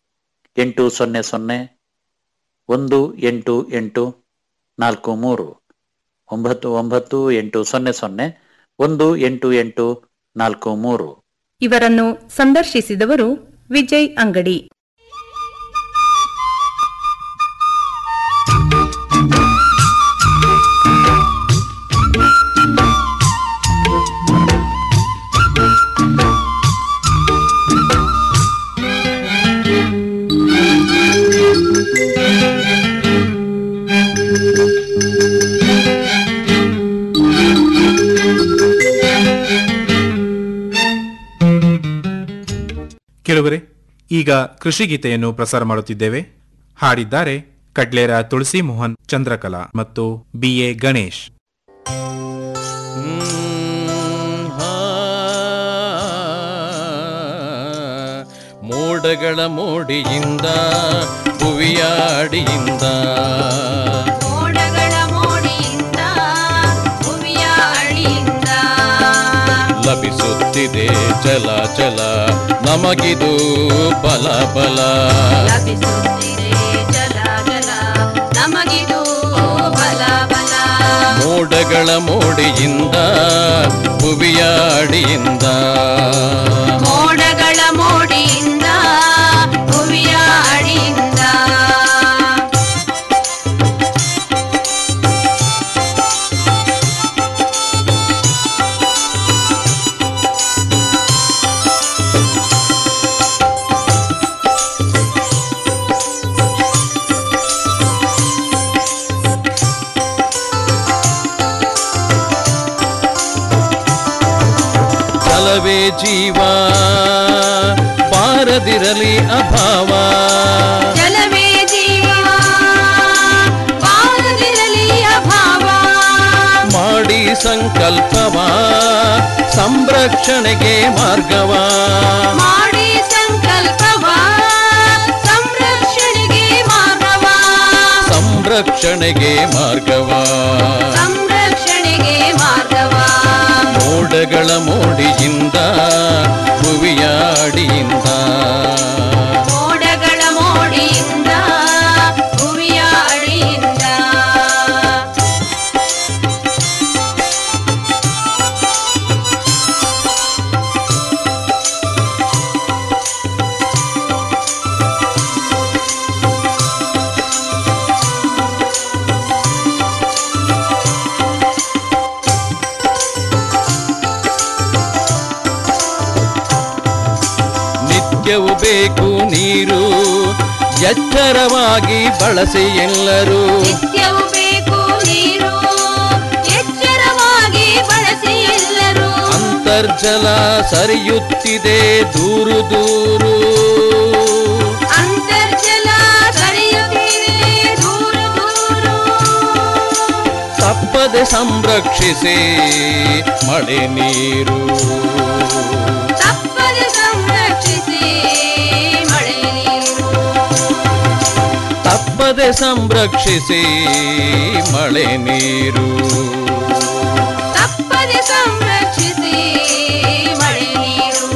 Speaker 4: ಎಂಟು ಸೊನ್ನೆ ಸೊನ್ನೆ ಒಂದು ಎಂಟು ಎಂಟು ನಾಲ್ಕು ಮೂರು ಒಂಬತ್ತು ಒಂಬತ್ತು ಎಂಟು ಸೊನ್ನೆ ಸೊನ್ನೆ ಒಂದು ಎಂಟು ಎಂಟು ನಾಲ್ಕು ಮೂರು
Speaker 6: ಇವರನ್ನು ಸಂದರ್ಶಿಸಿದವರು ವಿಜಯ್ ಅಂಗಡಿ
Speaker 7: ಕೆಲವರೇ ಈಗ ಕೃಷಿ ಗೀತೆಯನ್ನು ಪ್ರಸಾರ ಮಾಡುತ್ತಿದ್ದೇವೆ ಹಾಡಿದ್ದಾರೆ ಕಡ್ಲೇರ ತುಳಸಿ ಮೋಹನ್ ಚಂದ್ರಕಲಾ ಮತ್ತು ಬಿ ಎ ಗಣೇಶ್
Speaker 3: ಮೋಡಗಳ ಮೋಡಿಯಿಂದ ಭುವಿಯ ಅಡಿಯಿಂದ
Speaker 8: ಮೋಡಗಳ ಮೋಡಿಯಿಂದ ಭೂಮಿಯ ಅಡಿಯಿಂದ
Speaker 3: ಲಭಿಸುತ್ತಿದೆ ಜಲ ಜಲ ನಮಗಿದು ಬಲ ಬಲ
Speaker 8: ಲಭಿಸುತ್ತಿದೆ ಜಲ ಜಲ ನಮಗಿದು ಬಲ ಬಲ
Speaker 3: ಮೋಡಗಳ ಮೋಡಿಯಿಂದ ಭುವಿಯ ಅಡಿಯಿಂದ
Speaker 8: ಮೋಡಗಳ ಮೋಡಿಯಿಂದ ಭೂಮಿಯ ಅಡಿಯಿಂದ
Speaker 3: ಜಲವೇ ಜೀವ ಪಾರ ಬಾರದಿರಲಿ ಅಭಾವ
Speaker 8: ಜಲವೇ ಜೀವ ಬಾರದಿರಲಿ ಅಭಾವ
Speaker 3: ಮಾಡಿ ಸಂಕಲ್ಪವ ಸಂರಕ್ಷಣೆಗೆ ಮಾರ್ಗವ
Speaker 8: ಮಾಡಿ ಸಂಕಲ್ಪವ ಸಂರಕ್ಷಣೆಗೆ ಮಾರ್ಗವ
Speaker 3: ಸಂರಕ್ಷಣೆಗೆ ಮಾರ್ಗವ
Speaker 8: ಸಂರಕ್ಷಣೆಗೆ ಮಾರ್ಗವ
Speaker 3: ಮೋಡಗಳ ಮೋಡಿಯಿಂದ ಭುವಿಯ ಅಡಿಯಿಂದ
Speaker 8: ಮೋಡಗಳ ಮೋಡಿಯಿಂದ ಭುವಿಯ ಅಡಿಯಿಂದ
Speaker 3: ನಿತ್ಯವೂ ಬೇಕು ನೀರು ಎಚ್ಚರವಾಗಿ ಬಳಸಿ ಎಲ್ಲರೂ
Speaker 8: ನಿತ್ಯವೂ ಬೇಕು ನೀರು ಎಚ್ಚರವಾಗಿ ಬಳಸಿ ಎಲ್ಲರೂ
Speaker 3: ಅಂತರ್ಜಲ ಸರಿಯುತ್ತಿದೆ ದೂರು ದೂರು
Speaker 8: ಅಂತರ್ಜಲ ಸರಿಯುತ್ತಿದೆ ದೂರ ದೂರ
Speaker 3: ತಪ್ಪದೆ ಸಂರಕ್ಷಿಸಿ ಮಳೆ ನೀರು
Speaker 8: ತಪ್ಪದೆ ಸಂರಕ್ಷಿಸಿ ಮಳೆ ನೀರು
Speaker 3: ತಪ್ಪದೆ ಸಂರಕ್ಷಿಸಿ ಮಳೆ ನೀರು
Speaker 8: ತಪ್ಪದೆ ಸಂರಕ್ಷಿಸಿ ಮಳೆ ನೀರು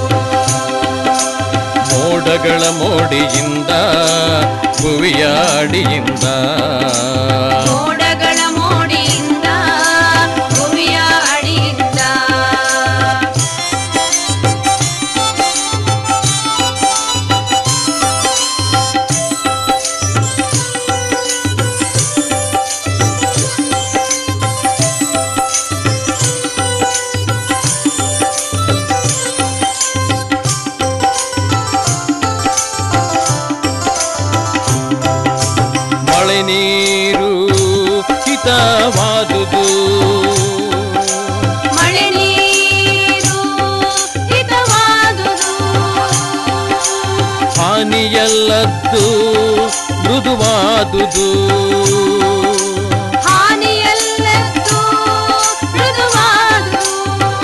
Speaker 3: ಮೋಡಗಳ ಮೋಡಿಯಿಂದ ಭುವಿಯ ಅಡಿಯಿಂದ
Speaker 8: ಮೋಡಗಳ ಮೋಡಿಯಿಂದ ಭೂಮಿಯ ಅಡಿಯಿಂದ
Speaker 3: ಮಳೆ ನೀರು ಹಿತವಾದುದು
Speaker 8: ಮಳೆ ನೀರು ಹಿತವಾದುದು
Speaker 3: ಹಾನಿಯಲ್ಲದ್ದು ಮೃದುವಾದುದು
Speaker 8: ಹಾನಿಯಲ್ಲದ್ದು ಮೃದುವಾದುದು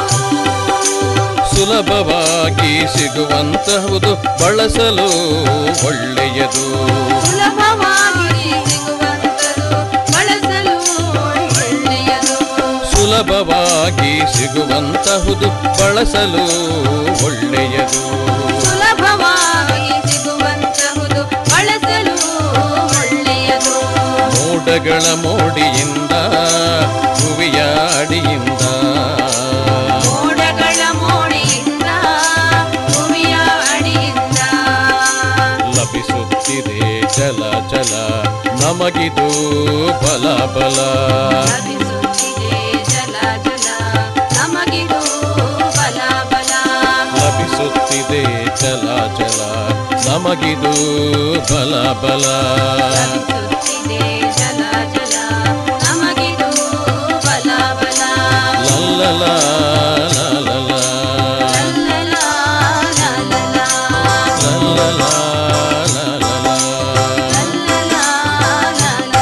Speaker 3: ಸುಲಭವಾಗಿ ಸಿಗುವಂತಹುದು ಬಳಸಲು ಒಳ್ಳೆಯದು
Speaker 8: ಸುಲಭವಾಗಿ ಸಿಗುವಂತದು ಬಳಸಲು ಒಳ್ಳೆಯದು
Speaker 3: ಸುಲಭವಾಗಿ ಸಿಗುವಂತಹುದು ಬಳಸಲು ಒಳ್ಳೆಯದು
Speaker 8: ಸುಲಭವಾಗಿ ಸಿಗುವಂತಹುದು ಬಳಸಲು ಒಳ್ಳೆಯದು
Speaker 3: ಮೋಡಗಳ ಮೋಡಿಯಿಂದ ಭುವಿಯ ಅಡಿಯಿಂದ
Speaker 8: ಮೋಡಗಳ ಮೋಡಿಯಿಂದ ಭೂಮಿಯ ಅಡಿಯಿಂದ
Speaker 3: ಲಭಿಸುತ್ತಿದೆ ಜಲ ಜಲ ನಮಗಿದು ಬಲ ಬಲ
Speaker 8: ಲಭಿಸುತ್ತಿದೆ ಜಲ ಜಲ ನಮಗಿದು ಬಲ ಬಲ
Speaker 3: ಲಭಿಸುತ್ತಿದೆ ಜಲ ಜಲ ನಮಗಿದು ಬಲ ಬಲ
Speaker 8: ಲಭಿಸುತ್ತಿದೆ ಜಲ ಜಲ ನಮಗಿದು ಬಲ ಬಲ
Speaker 3: ಲಲ್ಲಲ ಲಲಲ
Speaker 8: ಲಲ್ಲಲ ಲಲ್ಲಲ
Speaker 3: ಲಲ್ಲಲ ಲಲಲ
Speaker 8: ಲಲ್ಲಲ ಲಲ್ಲಲ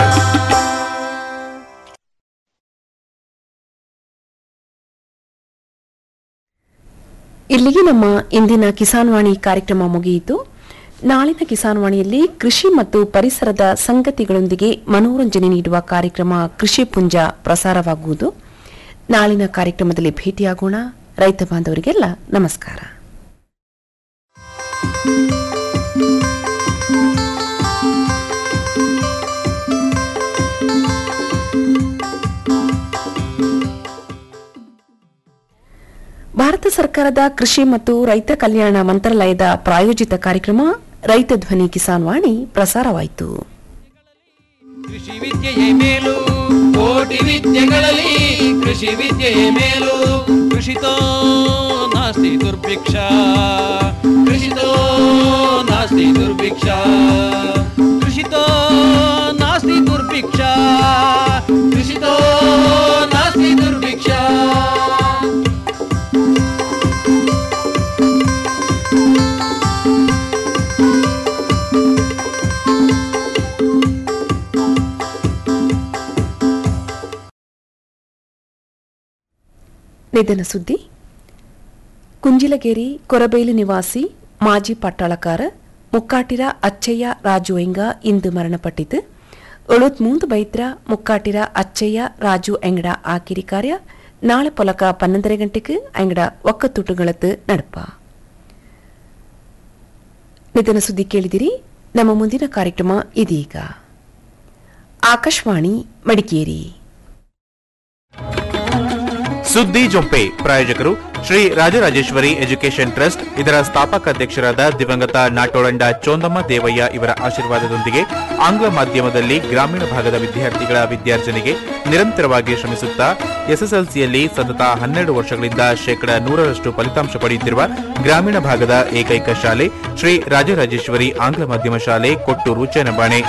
Speaker 2: ಇಲ್ಲಿಗೆ ನಮ್ಮ ಇಂದಿನ ಕಿಸಾನ್ ವಾಣಿ ಕಾರ್ಯಕ್ರಮ ಮುಗಿಯಿತು ನಾಳಿನ ಕಿಸಾನ್ ವಾಣಿಯಲ್ಲಿ ಕೃಷಿ ಮತ್ತು ಪರಿಸರದ ಸಂಗತಿಗಳೊಂದಿಗೆ ಮನೋರಂಜನೆ ನೀಡುವ ಕಾರ್ಯಕ್ರಮ ಕೃಷಿ ಪುಂಜ ಪ್ರಸಾರವಾಗುವುದು ನಾಳಿನ ಕಾರ್ಯಕ್ರಮದಲ್ಲಿ ಭೇಟಿಯಾಗೋಣ ರೈತ ಬಾಂಧವರಿಗೆಲ್ಲ ನಮಸ್ಕಾರ ಭಾರತ ಸರ್ಕಾರದ ಕೃಷಿ ಮತ್ತು ರೈತ ಕಲ್ಯಾಣ ಮಂತ್ರಾಲಯದ ಪ್ರಾಯೋಜಿತ ಕಾರ್ಯಕ್ರಮ ರೈತ ಧ್ವನಿ ಕಿಸಾನ್ ವಾಣಿ ಪ್ರಸಾರವಾಯಿತು
Speaker 3: ಕೃಷಿ ವಿದ್ಯೆಯೇ ಮೇಲು ಕೋಟಿ ವಿದ್ಯೆಗಳಲ್ಲಿ ಕೃಷಿ ವಿದ್ಯೆಯೇ ಮೇಲು ಕೃಷಿತೋ ನಾಸ್ತಿ ದುರ್ಭಿಕ್ಷ ಕೃಷಿತೋ ನಾಸ್ತಿ ದುರ್ಭಿಕ್ಷ ಕೃಷಿತೋ ನಾಸ್ತಿ ದುರ್ಭಿಕ್ಷ ಕೃಷಿತೋ ನಾಸ್ತಿ ದುರ್ಭಿಕ್ಷ
Speaker 2: ನಿಧನ ಸುದ್ದಿ ಕುಂಜಿಲಗೇರಿ ಕೊರಬೇಲು ನಿವಾಸಿ ಮಾಜಿ ಪಟ್ಟಾಳಕಾರ ಮುಕ್ಕಾಟಿರ ಅಚ್ಚಯ್ಯ ರಾಜು ಎಂಗ ಇಂದು ಮರಣಪಟ್ಟಿತು ಮೂಂದು ಬೈತ್ರ ಮುಕ್ಕಾಟಿರ ಅಚ್ಚಯ್ಯ ರಾಜು ಎಂಗಡ ಆಕಿರಿ ಕಾರ್ಯ ನಾಳೆ ಪೊಲಕ ಪನ್ನೊಂದರ ಗಂಟೆಗೆ ಎಂಗಡ ಒಕ್ಕತುಟುಗಳತ್ತು ನಡಪ ನಿಧನ ಸುದ್ದಿ ಕೇಳಿದಿರಿ ನಮ್ಮ ಮುಂದಿನ ಕಾರ್ಯಕ್ರಮ ಇದೀಗ ಆಕಾಶವಾಣಿ ಮಡಿಕೇರಿ
Speaker 7: ಸುದ್ದಿ ಜೊಂಪೆ ಪ್ರಾಯೋಜಕರು ಶ್ರೀ ರಾಜರಾಜೇಶ್ವರಿ ಎಜುಕೇಷನ್ ಟ್ರಸ್ಟ್ ಇದರ ಸ್ಥಾಪಕ ಅಧ್ಯಕ್ಷರಾದ ದಿವಂಗತ ನಾಟೋಳಂಡ ಚೋಂದಮ್ಮ ದೇವಯ್ಯ ಇವರ ಆಶೀರ್ವಾದದೊಂದಿಗೆ ಆಂಗ್ಲ ಮಾಧ್ಯಮದಲ್ಲಿ ಗ್ರಾಮೀಣ ಭಾಗದ ವಿದ್ಯಾರ್ಥಿಗಳ ವಿದ್ಯಾರ್ಜನೆಗೆ ನಿರಂತರವಾಗಿ ಶ್ರಮಿಸುತ್ತಾ ಎಸ್ಎಸ್ಎಲ್ಸಿಯಲ್ಲಿ ಸತತ ಹನ್ನೆರಡು ವರ್ಷಗಳಿಂದ ಶೇಕಡ ನೂರರಷ್ಟು ಫಲಿತಾಂಶ ಪಡೆಯುತ್ತಿರುವ ಗ್ರಾಮೀಣ ಭಾಗದ ಏಕೈಕ ಶಾಲೆ ಶ್ರೀ ರಾಜರಾಜೇಶ್ವರಿ ಆಂಗ್ಲ ಮಾಧ್ಯಮ ಶಾಲೆ ಕೊಟ್ಟೂರು ಚೇನಬಾಣೆ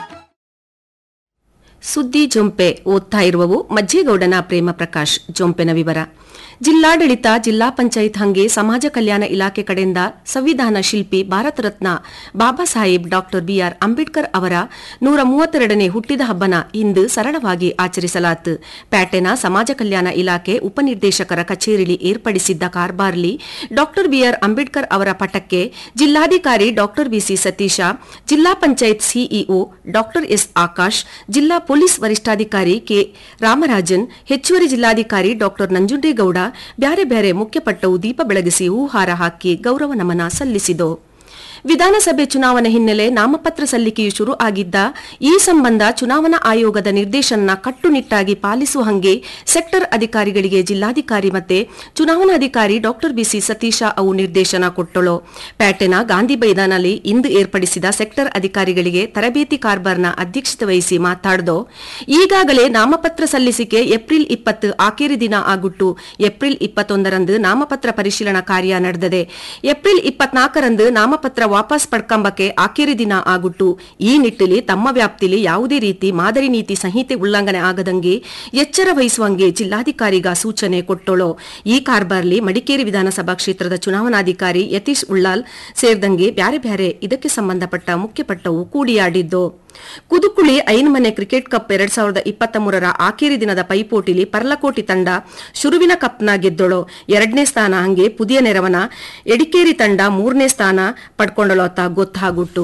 Speaker 9: ಸುದ್ದಿ ಜೊಂಪೆ ಓದ್ತಾ ಇರುವವು ಮಜ್ಜೇಗೌಡನ ಪ್ರೇಮ ಪ್ರಕಾಶ್ ಜೊಂಪೆನ ವಿವರ ಜಿಲ್ಲಾಡಳಿತ ಜಿಲ್ಲಾ ಪಂಚಾಯತ್ ಹಂಗೆ ಸಮಾಜ ಕಲ್ಯಾಣ ಇಲಾಖೆ ಕಡೆಯಿಂದ ಸಂವಿಧಾನ ಶಿಲ್ಪಿ ಭಾರತ ರತ್ನ ಬಾಬಾ ಸಾಹೇಬ್ ಡಾಕ್ಟರ್ ಬಿಆರ್ ಅಂಬೇಡ್ಕರ್ ಅವರ ನೂರ ಮೂವತ್ತೆರಡನೇ ಹುಟ್ಟಿದ ಹಬ್ಬನ ಇಂದು ಸರಳವಾಗಿ ಆಚರಿಸಲಾತು ಪ್ಯಾಟೆನ ಸಮಾಜ ಕಲ್ಯಾಣ ಇಲಾಖೆ ಉಪನಿರ್ದೇಶಕರ ಕಚೇರಿಲಿ ಏರ್ಪಡಿಸಿದ್ದ ಕಾರ್ಬಾರ್ಲಿ ಡಾಕ್ಟರ್ ಬಿಆರ್ ಅಂಬೇಡ್ಕರ್ ಅವರ ಪಟಕ್ಕೆ ಜಿಲ್ಲಾಧಿಕಾರಿ ಡಾಕ್ಟರ್ ಬಿಸಿ ಸತೀಶ ಜಿಲ್ಲಾ panchayat CEO doctor S Akash ಜಿಲ್ಲಾ ಪೊಲೀಸ್ ವರಿಷ್ಠಾಧಿಕಾರಿ ಕೆ ರಾಮರಾಜನ್ ಹೆಚ್ಚುವರಿ ಜಿಲ್ಲಾಧಿಕಾರಿ ಡಾಕ್ಟರ್ ನಂಜುಂಡೇಗೌಡ ಬ್ಯಾರೆ ಬ್ಯಾರೆ ಮುಖ್ಯಪಟ್ಟವು ದೀಪ ಬೆಳಗಿಸಿ ಹೂಹಾರ ಹಾಕಿ ಗೌರವ ನಮನ ಸಲ್ಲಿಸಿದವು ವಿಧಾನಸಭೆ ಚುನಾವಣೆ ಹಿನ್ನೆಲೆ ನಾಮಪತ್ರ ಸಲ್ಲಿಕೆಯು ಶುರು ಆಗಿದ್ದ ಈ ಸಂಬಂಧ ಚುನಾವಣಾ ಆಯೋಗದ ನಿರ್ದೇಶನ ಕಟ್ಟುನಿಟ್ಟಾಗಿ ಪಾಲಿಸುವ ಹಂಗೆ ಸೆಕ್ಟರ್ ಅಧಿಕಾರಿಗಳಿಗೆ ಜಿಲ್ಲಾಧಿಕಾರಿ ಮತ್ತೆ ಚುನಾವಣಾಧಿಕಾರಿ ಡಾಕ್ಟರ್ ಬಿಸಿ ಸತೀಶ ಅವು ನಿರ್ದೇಶನ ಕೊಟ್ಟಳು ಪ್ಯಾಟೆನ ಗಾಂಧಿ ಮೈದಾನಲ್ಲಿ ಇಂದು ಏರ್ಪಡಿಸಿದ ಸೆಕ್ಟರ್ ಅಧಿಕಾರಿಗಳಿಗೆ ತರಬೇತಿ ಕಾರ್ಬಾರ್ನ ಅಧ್ಯಕ್ಷತೆ ವಹಿಸಿ ಮಾತಾಡ್ದು ಈಗಾಗಲೇ ನಾಮಪತ್ರ ಸಲ್ಲಿಸಿಕೆ ಏಪ್ರಿಲ್ ಇಪ್ಪತ್ತು ಆಖೇರಿ ದಿನ ಆಗುಟ್ಟು ಏಪ್ರಿಲ್ ಇಪ್ಪತ್ತೊಂದರಂದು ನಾಮಪತ್ರ ಪರಿಶೀಲನಾ ಕಾರ್ಯ ನಡೆದಿದೆ ಏಪ್ರಿಲ್ ಇಪ್ಪತ್ನಾಲ್ಕರಂದು ನಾಮಪತ್ರ ವಾಪಸ್ ಪಡ್ಕಂಬಕ್ಕೆ ಆಖೇರಿ ದಿನ ಆಗುಟ್ಟು ಈ ನಿಟ್ಟಿನಲ್ಲಿ ತಮ್ಮ ವ್ಯಾಪ್ತಿಲಿ ಯಾವುದೇ ರೀತಿ ಮಾದರಿ ನೀತಿ ಸಂಹಿತೆ ಉಲ್ಲಂಘನೆ ಆಗದಂಗೆ ಎಚ್ಚರ ವಹಿಸುವಂಗೆ ಜಿಲ್ಲಾಧಿಕಾರಿಗ ಸೂಚನೆ ಕೊಟ್ಟಳು ಈ ಕಾರ್ಬಾರ್ಲಿ ಮಡಿಕೇರಿ ವಿಧಾನಸಭಾ ಕ್ಷೇತ್ರದ ಚುನಾವಣಾಧಿಕಾರಿ ಯತೀಶ್ ಉಳ್ಳಾಲ್ ಸೇರಿದಂಗೆ ಬ್ಯಾರೆ ಬ್ಯಾರೆ ಇದಕ್ಕೆ ಸಂಬಂಧಪಟ್ಟ ಮುಖ್ಯಪಟ್ಟವು ಕೂಡಿಯಾಡಿದ್ದು ಕುದುಕುಳಿ ಐನ್ಮನೆ ಕ್ರಿಕೆಟ್ ಕಪ್ ಎರಡ್ ಸಾವಿರದ ಇಪ್ಪತ್ತ ಮೂರರ ಆಖೇರಿ ದಿನದ ಪೈಪೋಟಿಲಿ ಪರ್ಲಕೋಟಿ ತಂಡ ಶುರುವಿನ ಕಪ್ನ ಗೆದ್ದಳು ಎರಡನೇ ಸ್ಥಾನ ಹಂಗೆ ಪುದಿಯ ನೆರವನ ಎಡಿಕೇರಿ ತಂಡ ಮೂರನೇ ಸ್ಥಾನ ಪಡ್ಕೊಂಡಳು ಅಂತ ಗೊತ್ತಾಗುಟ್ಟು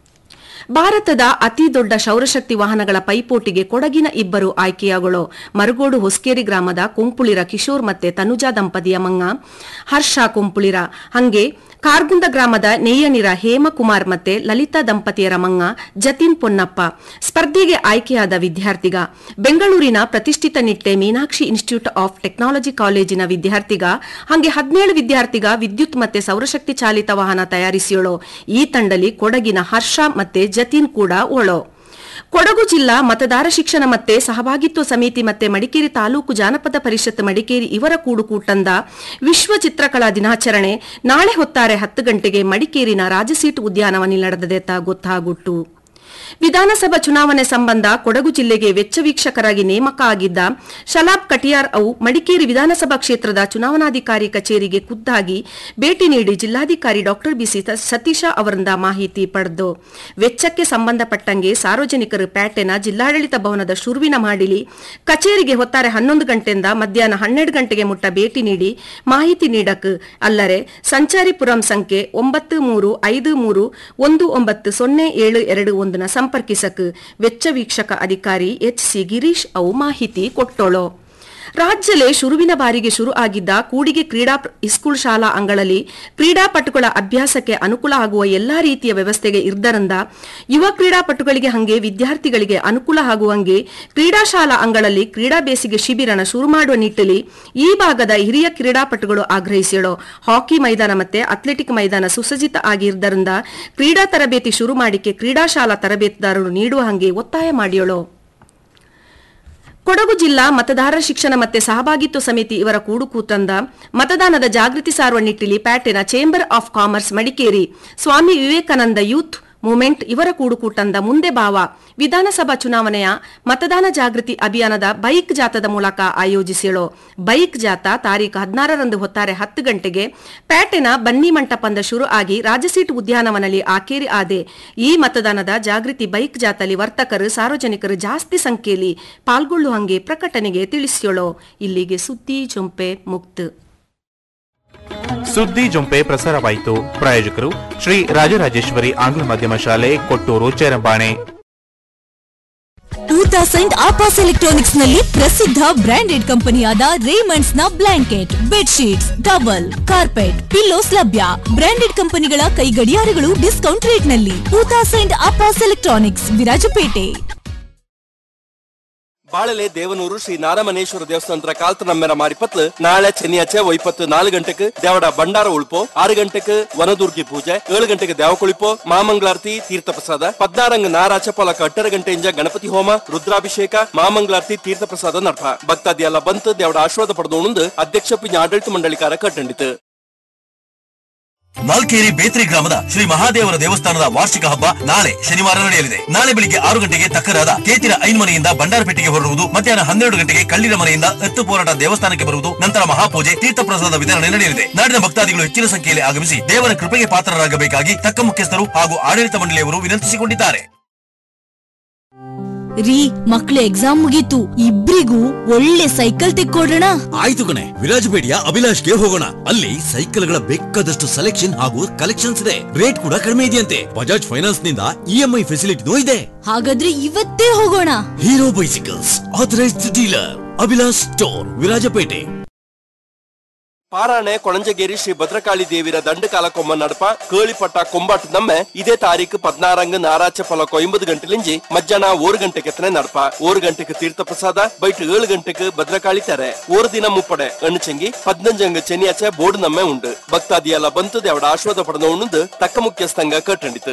Speaker 9: ಭಾರತದ ಅತಿ ದೊಡ್ಡ ಸೌರಶಕ್ತಿ ವಾಹನಗಳ ಪೈಪೋಟಿಗೆ ಕೊಡಗಿನ ಇಬ್ಬರು ಆಯ್ಕೆಯಾಗಳು ಮರಗೋಡು ಹೊಸ್ಕೇರಿ ಗ್ರಾಮದ ಕೊಂಪುಳಿರ ಕಿಶೋರ್ ಮತ್ತೆ ತನುಜಾ ದಂಪತಿಯ ಮಂಗ ಹರ್ಷ ಕೊಂಪುಳಿರ ಹಂಗೆ ಕಾರ್ಗುಂದ ಗ್ರಾಮದ ನೇಯನಿರ ಹೇಮಕುಮಾರ್ ಮತ್ತೆ ಲಲಿತಾ ದಂಪತಿಯರ ಮಂಗ ಜತಿನ್ ಪೊನ್ನಪ್ಪ ಸ್ಪರ್ಧೆಗೆ ಆಯ್ಕೆಯಾದ ವಿದ್ಯಾರ್ಥಿಗ ಬೆಂಗಳೂರಿನ ಪ್ರತಿಷ್ಠಿತ Nitte Meenakshi institute of technology ಕಾಲೇಜಿನ ವಿದ್ಯಾರ್ಥಿಗ ಹಂಗೆ ಹದಿನೇಳು ವಿದ್ಯಾರ್ಥಿಗ ವಿದ್ಯುತ್ ಮತ್ತೆ ಸೌರಶಕ್ತಿ ಚಾಲಿತ ವಾಹನ ತಯಾರಿಸಿಯೋಳು ಈ ತಂಡಲಿ ಕೊಡಗಿನ ಹರ್ಷ ಮತ್ತೆ ಜತಿನ್ ಕೂಡ ಒಳೋ ಕೊಡಗು ಜಿಲ್ಲಾ ಮತದಾರ ಶಿಕ್ಷಣ ಮತ್ತೆ ಸಹಭಾಗಿತ್ವ ಸಮಿತಿ ಮತ್ತೆ ಮಡಿಕೇರಿ ತಾಲೂಕು ಜಾನಪದ ಪರಿಷತ್ ಮಡಿಕೇರಿ ಇವರ ಕೂಡುಕೂಟಂದ ವಿಶ್ವ ಚಿತ್ರಕಲಾ ದಿನಾಚರಣೆ ನಾಳೆ ಹೊತ್ತಾರೆ ಹತ್ತು ಗಂಟೆಗೆ ಮಡಿಕೇರಿನ ರಾಜಸೀಟು ಉದ್ಯಾನವನಲ್ಲಿ ನಡೆದದೆ ಅಂತ ಗೊತ್ತಾಗುಟ್ಟು ವಿಧಾನಸಭಾ ಚುನಾವಣೆ ಸಂಬಂಧ ಕೊಡಗು ಜಿಲ್ಲೆಗೆ ವೆಚ್ಚ ವೀಕ್ಷಕರಾಗಿ ನೇಮಕ ಆಗಿದ್ದ ಶಲಾಬ್ ಕಟಿಯಾರ್ ಅವು ಮಡಿಕೇರಿ ವಿಧಾನಸಭಾ ಕ್ಷೇತ್ರದ ಚುನಾವಣಾಧಿಕಾರಿ ಕಚೇರಿಗೆ ಖುದ್ದಾಗಿ ಭೇಟಿ ನೀಡಿ ಜಿಲ್ಲಾಧಿಕಾರಿ ಡಾಕ್ಟರ್ ಬಿಸಿ ಸತೀಶ ಅವರಿಂದ ಮಾಹಿತಿ ಪಡೆದು ವೆಚ್ಚಕ್ಕೆ ಸಂಬಂಧಪಟ್ಟಂಗೆ ಸಾರ್ವಜನಿಕರು ಪ್ಯಾಟೆನ ಜಿಲ್ಲಾಡಳಿತ ಭವನದ ಶುರುವಿನ ಮಾಡಿಲಿ ಕಚೇರಿಗೆ ಹೊತ್ತಾರೆ ಹನ್ನೊಂದು ಗಂಟೆಯಿಂದ ಮಧ್ಯಾಹ್ನ ಹನ್ನೆರಡು ಗಂಟೆಗೆ ಮುಟ್ಟ ಭೇಟಿ ನೀಡಿ ಮಾಹಿತಿ ನೀಡಕ್ ಅಲ್ಲರೆ ಸಂಚಾರಿಪುರಂ ಸಂಖ್ಯೆ ಒಂಬತ್ತು ಮೂರು ಐದು ಮೂರು ಒಂದು ಒಂಬತ್ತು ಸೊನ್ನೆ ಏಳು ಎರಡು ಒಂದನ ಸಂಪರ್ಕಿಸಕ್ ವೆಚ್ಚ ವೀಕ್ಷಕ ಅಧಿಕಾರಿ ಎಚ್ ಸಿ ಗಿರೀಶ್ ಅವು ಮಾಹಿತಿ ಕೊಟ್ಟೋಳು ರಾಜ್ಯಲೆ ಶುರುವಿನ ಬಾರಿಗೆ ಶುರು ಆಗಿದ್ದ ಕೂಡಿಗೆ ಕ್ರೀಡಾ ಪ್ರ- ಇಸ್ಕೂಲ್ ಶಾಲಾ ಅಂಗಳಲ್ಲಿ ಕ್ರೀಡಾಪಟುಗಳ ಅಭ್ಯಾಸಕ್ಕೆ ಅನುಕೂಲ ಆಗುವ ಎಲ್ಲಾ ರೀತಿಯ ವ್ಯವಸ್ಥೆಗೆ ಇರ್ದರಿಂದ ಯುವ ಕ್ರೀಡಾಪಟುಗಳಿಗೆ ಹಂಗೆ ವಿದ್ಯಾರ್ಥಿಗಳಿಗೆ ಅನುಕೂಲ ಆಗುವಂಗೆ ಕ್ರೀಡಾ ಶಾಲಾ ಅಂಗಳಲ್ಲಿ ಕ್ರೀಡಾ ಬೇಸಿಗೆ ಶಿಬಿರನ ಶುರು ಮಾಡುವ ನಿಟ್ಟಿನಲ್ಲಿ ಈ ಭಾಗದ ಹಿರಿಯ ಕ್ರೀಡಾಪಟುಗಳು ಆಗ್ರಹಿಸಿಳು ಹಾಕಿ ಮೈದಾನ ಮತ್ತೆ ಅಥ್ಲೆಟಿಕ್ ಮೈದಾನ ಸುಸಜ್ಜಿತ ಆಗಿದ್ದರಿಂದ ಕ್ರೀಡಾ ತರಬೇತಿ ಶುರು ಮಾಡಿಕೆ ಕ್ರೀಡಾ ಶಾಲಾ ತರಬೇತುದಾರರು ನೀಡುವ ಹಂಗೆ ಒತ್ತಾಯ ಮಾಡಿಯಳು ಕೊಡಗು ಜಿಲ್ಲಾ ಮತದಾರರ ಶಿಕ್ಷಣ ಮತ್ತೆ ಸಹಭಾಗಿತ್ವ ಸಮಿತಿ ಇವರ ಕೂಡುಕೂತಂದ ಮತದಾನದ ಜಾಗೃತಿ ಸಾರುವ ನಿಟ್ಟಿನಲ್ಲಿ ಪ್ಯಾಟೆನ chamber of commerce Madikeri Swami Vivekananda youth movement ಇವರ ಕೂಡುಕೂಟಂದ ಮುಂದೆ ಬಾವ ವಿಧಾನಸಭಾ ಚುನಾವಣೆಯ ಮತದಾನ ಜಾಗೃತಿ ಅಭಿಯಾನದ ಬೈಕ್ ಜಾಥದ ಮೂಲಕ ಆಯೋಜಿಸಿಳು ಬೈಕ್ ಜಾಥಾ ತಾರೀಖು ಹದಿನಾರರಂದು ಹೊತ್ತಾರೆ ಹತ್ತು ಗಂಟೆಗೆ ಪೇಟೆನ ಬನ್ನಿ ಮಂಟಪಂದ ಶುರು ಆಗಿ ರಾಜಸೀಟ್ ಉದ್ಯಾನವನದಲ್ಲಿ ಆಕೇರಿ ಆದೆ ಈ ಮತದಾನದ ಜಾಗೃತಿ ಬೈಕ್ ಜಾಥಾಲಿ ವರ್ತಕರು ಸಾರ್ವಜನಿಕರು ಜಾಸ್ತಿ ಸಂಖ್ಯೆಯಲ್ಲಿ ಪಾಲ್ಗೊಳ್ಳುವಂಗೆ ಪ್ರಕಟಣೆಗೆ ತಿಳಿಸಿಯೋಳು ಇಲ್ಲಿಗೆ ಸುದ್ದಿ ಚೊಂಪೆ ಮುಕ್ತ
Speaker 7: ಸುದ್ದಿ ಜೊಂಪೆ ಪ್ರಸಾರವಾಯಿತು ಪ್ರಾಯೋಜಕರು ಶ್ರೀ ರಾಜರಾಜೇಶ್ವರಿ ಆಂಗ್ಲ ಮಾಧ್ಯಮ ಶಾಲೆ ಕೊಟ್ಟೂರು ಚೇರಂಬಾಣೆ
Speaker 10: ಟೂ ತೌಸಂಡ್ ಆಪಾಸ್ ಎಲೆಕ್ಟ್ರಾನಿಕ್ಸ್ ನಲ್ಲಿ ಪ್ರಸಿದ್ಧ ಬ್ರಾಂಡೆಡ್ ಕಂಪನಿಯಾದ ರೇಮಂಡ್ಸ್ ನ blanket bedsheets towel carpet pillows ಲಭ್ಯ ಬ್ರಾಂಡೆಡ್ ಕಂಪನಿಗಳ ಕೈ ಗಡಿಯಾರಗಳು ಡಿಸ್ಕೌಂಟ್ ರೇಟ್ ನಲ್ಲಿ ಟೂ ತೌಸಂಡ್ ಆಪಾಸ್ ಎಲೆಕ್ಟ್ರಾನಿಕ್ಸ್ ವಿರಾಜಪೇಟೆ
Speaker 11: ಬಾಳಲೆ ದೇವನೂರು ಶ್ರೀ ನಾರಮನೇಶ್ವರ ದೇವಸ್ಥಾನದ ಕಾಲ್ತ ನಮ್ಮೆರ ಮಾರಿಪತ್ಲು ನಾಳೆ ಚೆನ್ನಿಯಾಚೆ ಒಯ್ಪತ್ತು ನಾಲ್ಕು ಗಂಟೆಗೆ ದೇವಡ ಭಂಡಾರ ಉಳ್ಪೋ ಆರು ಗಂಟೆಗೆ ವನದುರ್ಗಿ ಪೂಜೆ ಏಳು ಗಂಟೆಗೆ ದೇವಕುಳಿಪೋ ಮಾಮಂಗಳಾರತಿ ತೀರ್ಥ ಪ್ರಸಾದ ಪದ್ನಾರಂಗ ನಾರಾಚ ಪೊಲಕ ಎಟ್ಟರ ಗಂಟೆಯಿಂದ ಗಣಪತಿ ಹೋಮ ರುದ್ರಾಭಿಷೇಕ ಮಾಮಂಗಳಾರತಿ ತೀರ್ಥ ಪ್ರಸಾದ ನಡ್ಪ ಭಕ್ತಾದಿ ಎಲ್ಲ ಬಂತು ದೇವಡ ಆಶೀರ್ವಾದ ಪಡೆದೋಣಂದು ಅಧ್ಯಕ್ಷ ಪಿಂಜ ಆಡಳಿತ ಮಂಡಳಿಕಾರ ಕಟ್ಟಂಡಿತು
Speaker 12: ನಾಲ್ಕೇರಿ ಬೇತ್ರಿ ಗ್ರಾಮದ ಶ್ರೀ ಮಹಾದೇವರ ದೇವಸ್ಥಾನದ ವಾರ್ಷಿಕ ಹಬ್ಬ ನಾಳೆ ಶನಿವಾರ ನಡೆಯಲಿದೆ ನಾಳೆ ಬೆಳಿಗ್ಗೆ ಆರು ಗಂಟೆಗೆ ತಕ್ಕರಾದ ಕೇತಿರ ಐನ್ಮನೆಯಿಂದ ಬಂಡಾರಪೇಟೆಗೆ ಹೊರಡುವುದು ಮಧ್ಯಾಹ್ನ ಹನ್ನೆರಡು ಗಂಟೆಗೆ ಕಳ್ಳಿರ ಮನೆಯಿಂದ ಎತ್ತು ಹೋರಾಟ ದೇವಸ್ಥಾನಕ್ಕೆ ಬರುವುದು ನಂತರ ಮಹಾಪೂಜೆ ತೀರ್ಥ ಪ್ರಸಾದ ವಿತರಣೆ ನಡೆಯಲಿದೆ ನಾಡಿನ ಭಕ್ತಾದಿಗಳು ಹೆಚ್ಚಿನ ಸಂಖ್ಯೆಯಲ್ಲಿ ಆಗಮಿಸಿ ದೇವರ ಕೃಪೆಗೆ ಪಾತ್ರರಾಗಬೇಕಾಗಿ ತಕ್ಕ ಮುಖ್ಯಸ್ಥರು ಹಾಗೂ ಆಡಳಿತ ಮಂಡಳಿಯವರು ವಿನಂತಿಸಿಕೊಂಡಿದ್ದಾರೆ
Speaker 10: ರೀ ಮಕ್ಳ ಎಕ್ಸಾಮ್ ಮುಗೀತು ಇಬ್ರಿಗೂ ಒಳ್ಳೆ ಸೈಕಲ್ ತೆಕ್ಕೊಡ್ರಣ
Speaker 12: ಆಯ್ತು ಕಣೆ ವಿರಾಜಪೇಟೆಯ ಅಭಿಲಾಷ್ಗೆ ಹೋಗೋಣ ಅಲ್ಲಿ ಸೈಕಲ್ಗಳ ಬೇಕಾದಷ್ಟು ಸೆಲೆಕ್ಷನ್ ಹಾಗೂ ಕಲೆಕ್ಷನ್ಸ್ ಇದೆ ರೇಟ್ ಕೂಡ ಕಡಿಮೆ ಇದೆಯಂತೆ ಬಜಾಜ್ ಫೈನಾನ್ಸ್ ನಿಂದ ಇಎಂಐ ಫೆಸಿಲಿಟಿನೂ ಇದೆ
Speaker 10: ಹಾಗಾದ್ರೆ ಇವತ್ತೇ ಹೋಗೋಣ
Speaker 12: Hero bicycles authorised dealer Abhilash store Virajpet
Speaker 11: Parane Konanjageri Shri Bhadrakali ದೇವಿರ ದಂಡಕಾಲ ಕೊಮ್ಮ ನಡಪ ಕೇಳಿಪಟ್ಟ ಕೊಂಬಾಟ ನಮ್ಮೆ ಇದೇ ತಾರೀಕು ಪದ್ನಾರಂಗ ನಾರಾಚ ಫಲ ಒಂಬತ್ತು ಗಂಟೆಲಿಂಜಿ ಮಧ್ಯಾಹ್ನ ಓರು ಗಂಟೆಗೆ ತನೆ ನಡಪ ಓರು ಗಂಟೆಗೆ ತೀರ್ಥ ಪ್ರಸಾದ ಬೈಟ್ ಏಳು ಗಂಟೆಗೆ ಭದ್ರಕಾಳಿ ತೆರೆ ಓರು ದಿನ ಮುಪ್ಪಡೆ ಅಣ್ಣಚಂಗಿ ಪದ್ನಂಜಂಗ ಚೆನ್ನಿಯಾಚೆ ಬೋರ್ಡ್ ನಮ್ಮೆ ಉಂಡು ಭಕ್ತಾದಿ ಎಲ್ಲ ಬಂತು ದೇವಡ ಆಶ್ವಾದ ಪಡೆದ ಉಣ್ಣದು ತಕ್ಕ ಮುಖ್ಯಸ್ಥಂಗ ಕಟ್ಟಂಡಿತು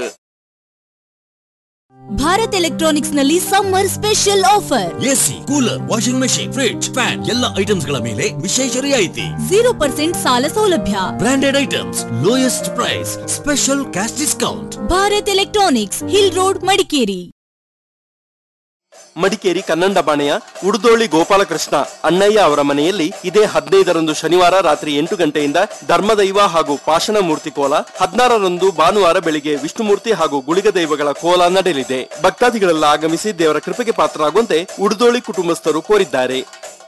Speaker 10: ಭಾರತ್ ಎಲೆಕ್ಟ್ರಾನಿಕ್ಸ್ ನಲ್ಲಿ summer special offer
Speaker 12: AC cooler washing machine fridge fan ಎಲ್ಲ ಐಟಮ್ಸ್ ಗಳ ಮೇಲೆ ವಿಶೇಷ ರಿಯಾಯಿತಿ
Speaker 10: ಜೀರೋ ಪರ್ಸೆಂಟ್ ಸಾಲ ಸೌಲಭ್ಯ
Speaker 12: branded items lowest price special cash discount
Speaker 10: Bharat electronics hill road Madikeri
Speaker 11: Madikeri ಕನ್ನಂಡಬಾಣೆಯ ಉಡುದೋಳಿ ಗೋಪಾಲಕೃಷ್ಣ ಅಣ್ಣಯ್ಯ ಅವರ ಮನೆಯಲ್ಲಿ ಇದೇ ಹದಿನೈದರಂದು ಶನಿವಾರ ರಾತ್ರಿ ಎಂಟು ಗಂಟೆಯಿಂದ ಧರ್ಮದೈವ ಹಾಗೂ ಪಾಷಣ ಮೂರ್ತಿ ಕೋಲ ಹದಿನಾರರಂದು ಭಾನುವಾರ ಬೆಳಿಗ್ಗೆ ವಿಷ್ಣುಮೂರ್ತಿ ಹಾಗೂ ಗುಳಿಗ ದೈವಗಳ ಕೋಲ ನಡೆಯಲಿದೆ ಭಕ್ತಾದಿಗಳೆಲ್ಲ ಆಗಮಿಸಿ ದೇವರ ಕೃಪೆಗೆ ಪಾತ್ರರಾಗುವಂತೆ ಉಡುದೋಳಿ ಕುಟುಂಬಸ್ಥರು ಕೋರಿದ್ದಾರೆ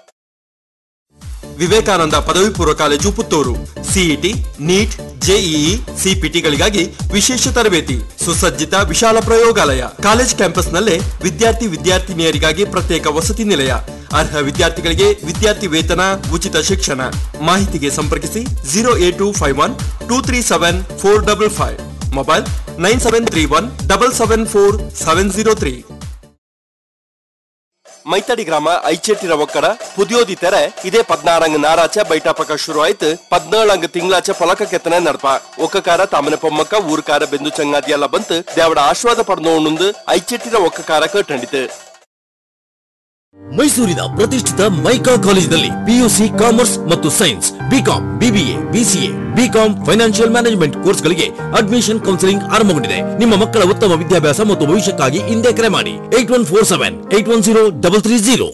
Speaker 11: ವಿವೇಕಾನಂದ ಪದವಿ ಪೂರ್ವ college Puttur CET NEET JEE ಸಿಪಿಟಿಗಳಿಗಾಗಿ ವಿಶೇಷ ತರಬೇತಿ ಸುಸಜ್ಜಿತ ವಿಶಾಲ ಪ್ರಯೋಗಾಲಯ ಕಾಲೇಜ್ ಕ್ಯಾಂಪಸ್ನಲ್ಲೇ ವಿದ್ಯಾರ್ಥಿ ವಿದ್ಯಾರ್ಥಿನಿಯರಿಗಾಗಿ ಪ್ರತ್ಯೇಕ ವಸತಿ ನಿಲಯ ಅರ್ಹ ವಿದ್ಯಾರ್ಥಿಗಳಿಗೆ ವಿದ್ಯಾರ್ಥಿ ವೇತನ ಉಚಿತ ಶಿಕ್ಷಣ ಮಾಹಿತಿಗೆ ಸಂಪರ್ಕಿಸಿ zero eight two five one two three seven four double five mobile nine seven three one double seven four seven zero three Maithadi ಗ್ರಾಮ ಐಚೆಟ್ಟಿರ ಒಕ್ಕಡ ಪುದಿಯೋದಿ ತೆರೆ ಇದೇ ಪದ್ನಾರಂಗ ನಾರಾಚ ಬೈಟಾಪಕ ಶುರು ಆಯ್ತು ಪದ್ನೇಳಂಗ ತಿಂಗಳಾಚ ಫಲಕ ಕೆತ್ತನೆ ನಡಪ ಒಕ್ಕಕಾರ ತಾಮನೆ ಪೊಮ್ಮಕ್ಕ ಊರ್ಕಾರ ಬೆಂದು ಚಂಗಾದಿ ಎಲ್ಲ ಬಂತು ದೇವಡ ಆಶ್ವಾದ ಪಡೆದೋಣುಂದು ಐಚೆಟ್ಟಿರ ಒಕ್ಕಕಾರ ಕಟ್ಟಂಡಿತು
Speaker 12: ಮೈಸೂರಿನ ಪ್ರತಿಷ್ಠಿತ ಮೈಕಾ ಕಾಲೇಜಿನಲ್ಲಿ ಪಿಯುಸಿ ಕಾಮರ್ಸ್ ಮತ್ತು science BCom BBA BCA BCom financial management ಕೋರ್ಸ್ಗಳಿಗೆ ಅಡ್ಮಿಷನ್ ಕೌನ್ಸಿಲಿಂಗ್ ಆರಂಭಗೊಂಡಿದೆ ನಿಮ್ಮ ಮಕ್ಕಳ ಉತ್ತಮ ವಿದ್ಯಾಭ್ಯಾಸ ಮತ್ತು ಭವಿಷ್ಯಕ್ಕಾಗಿ ಹಿಂದೆ ಕರೆ ಮಾಡಿ eight one four seven eight one zero double three zero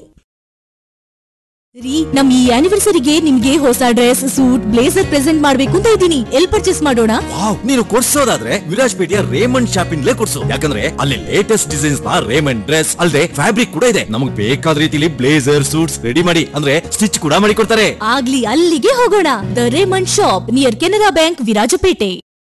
Speaker 10: ರೀ ನಮ್ ಈ ಆನಿವರ್ಸರಿಗೆ ನಿಮ್ಗೆ ಹೊಸ ಡ್ರೆಸ್ ಸೂಟ್ ಬ್ಲೇಸರ್ ಪ್ರೆಸೆಂಟ್ ಮಾಡ್ಬೇಕು ಅಂತ ಇದ್ದೀನಿ ಎಲ್ ಪರ್ಚೇಸ್ ಮಾಡೋಣ
Speaker 12: ವಾವ್ ನೀನು ಕೊಡ್ಸೋದಾದ್ರೆ ವಿರಾಜ್ಪೇಟೆಯ ರೇಮಂಡ್ ಶಾಪಿಂಗ್ಲೇ ಕೊಡ್ಸು ಯಾಕಂದ್ರೆ ಅಲ್ಲಿ ಲೇಟೆಸ್ಟ್ ಡಿಸೈನ್ಸ್ ನ ರೇಮಂಡ್ ಡ್ರೆಸ್ ಅಲ್ಲದೆ ಫ್ಯಾಬ್ರಿಕ್ ಕೂಡ ಇದೆ ನಮಗೆ ಬೇಕಾದ ರೀತಿಲಿ ಬ್ಲೇಸರ್ ಸೂಟ್ಸ್ ರೆಡಿ ಮಾಡಿ ಅಂದ್ರೆ ಸ್ಟಿಚ್ ಕೂಡ ಮಾಡಿ ಕೊಡ್ತಾರೆ
Speaker 10: ಆಗ್ಲಿ ಅಲ್ಲಿಗೆ ಹೋಗೋಣ the Raymond shop near Canara bank Virajpet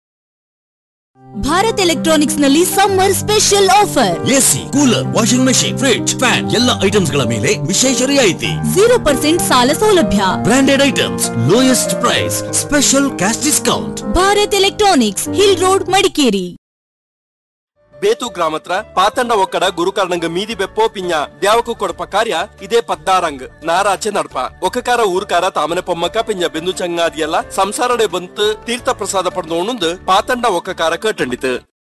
Speaker 10: Bharat electronics ನಲ್ಲಿ summer special offer
Speaker 12: AC cooler washing machine fridge fan ಎಲ್ಲ ಐಟಮ್ಸ್ ಗಳ ಮೇಲೆ ವಿಶೇಷ ರಿಯಾಯಿತಿ
Speaker 10: ಜೀರೋ ಪರ್ಸೆಂಟ್ ಸಾಲ ಸೌಲಭ್ಯ
Speaker 12: branded items lowest price special cash discount
Speaker 10: Bharat electronics hill road Madikeri
Speaker 11: ಬೇತು ಗ್ರಾಮತ್ರ ಪಾತಂಡ ಒಕ್ಕಡ ಗುರುಕಾರ್ಣಂಗ ಮೀದಿ ಬೆಪ್ಪೋ ಪಿಂಜ ದ್ಯಾವಕು ಕೊಡಪ ಕಾರ್ಯ ಇದೇ ಪದ್ದಾರಂಗ್ ನಾರಾಚೆ ನಡ್ಪ ಒಕ್ಕಕಾರ ಊರ್ಕಾರ ತಾಮನೆ ಪೊಮ್ಮಕ್ಕ ಪಿಂಜ ಬೆಂದು ಚಂಗಾದಿಯಲ್ಲ ಸಂಸಾರಡೆ ಬಂತು ತೀರ್ಥ ಪ್ರಸಾದ ಪಡೆದೋಣುಂದು ಪಾತಂಡ ಒಕ್ಕಕಾರ ಕಟ್ಟಂಡಿತು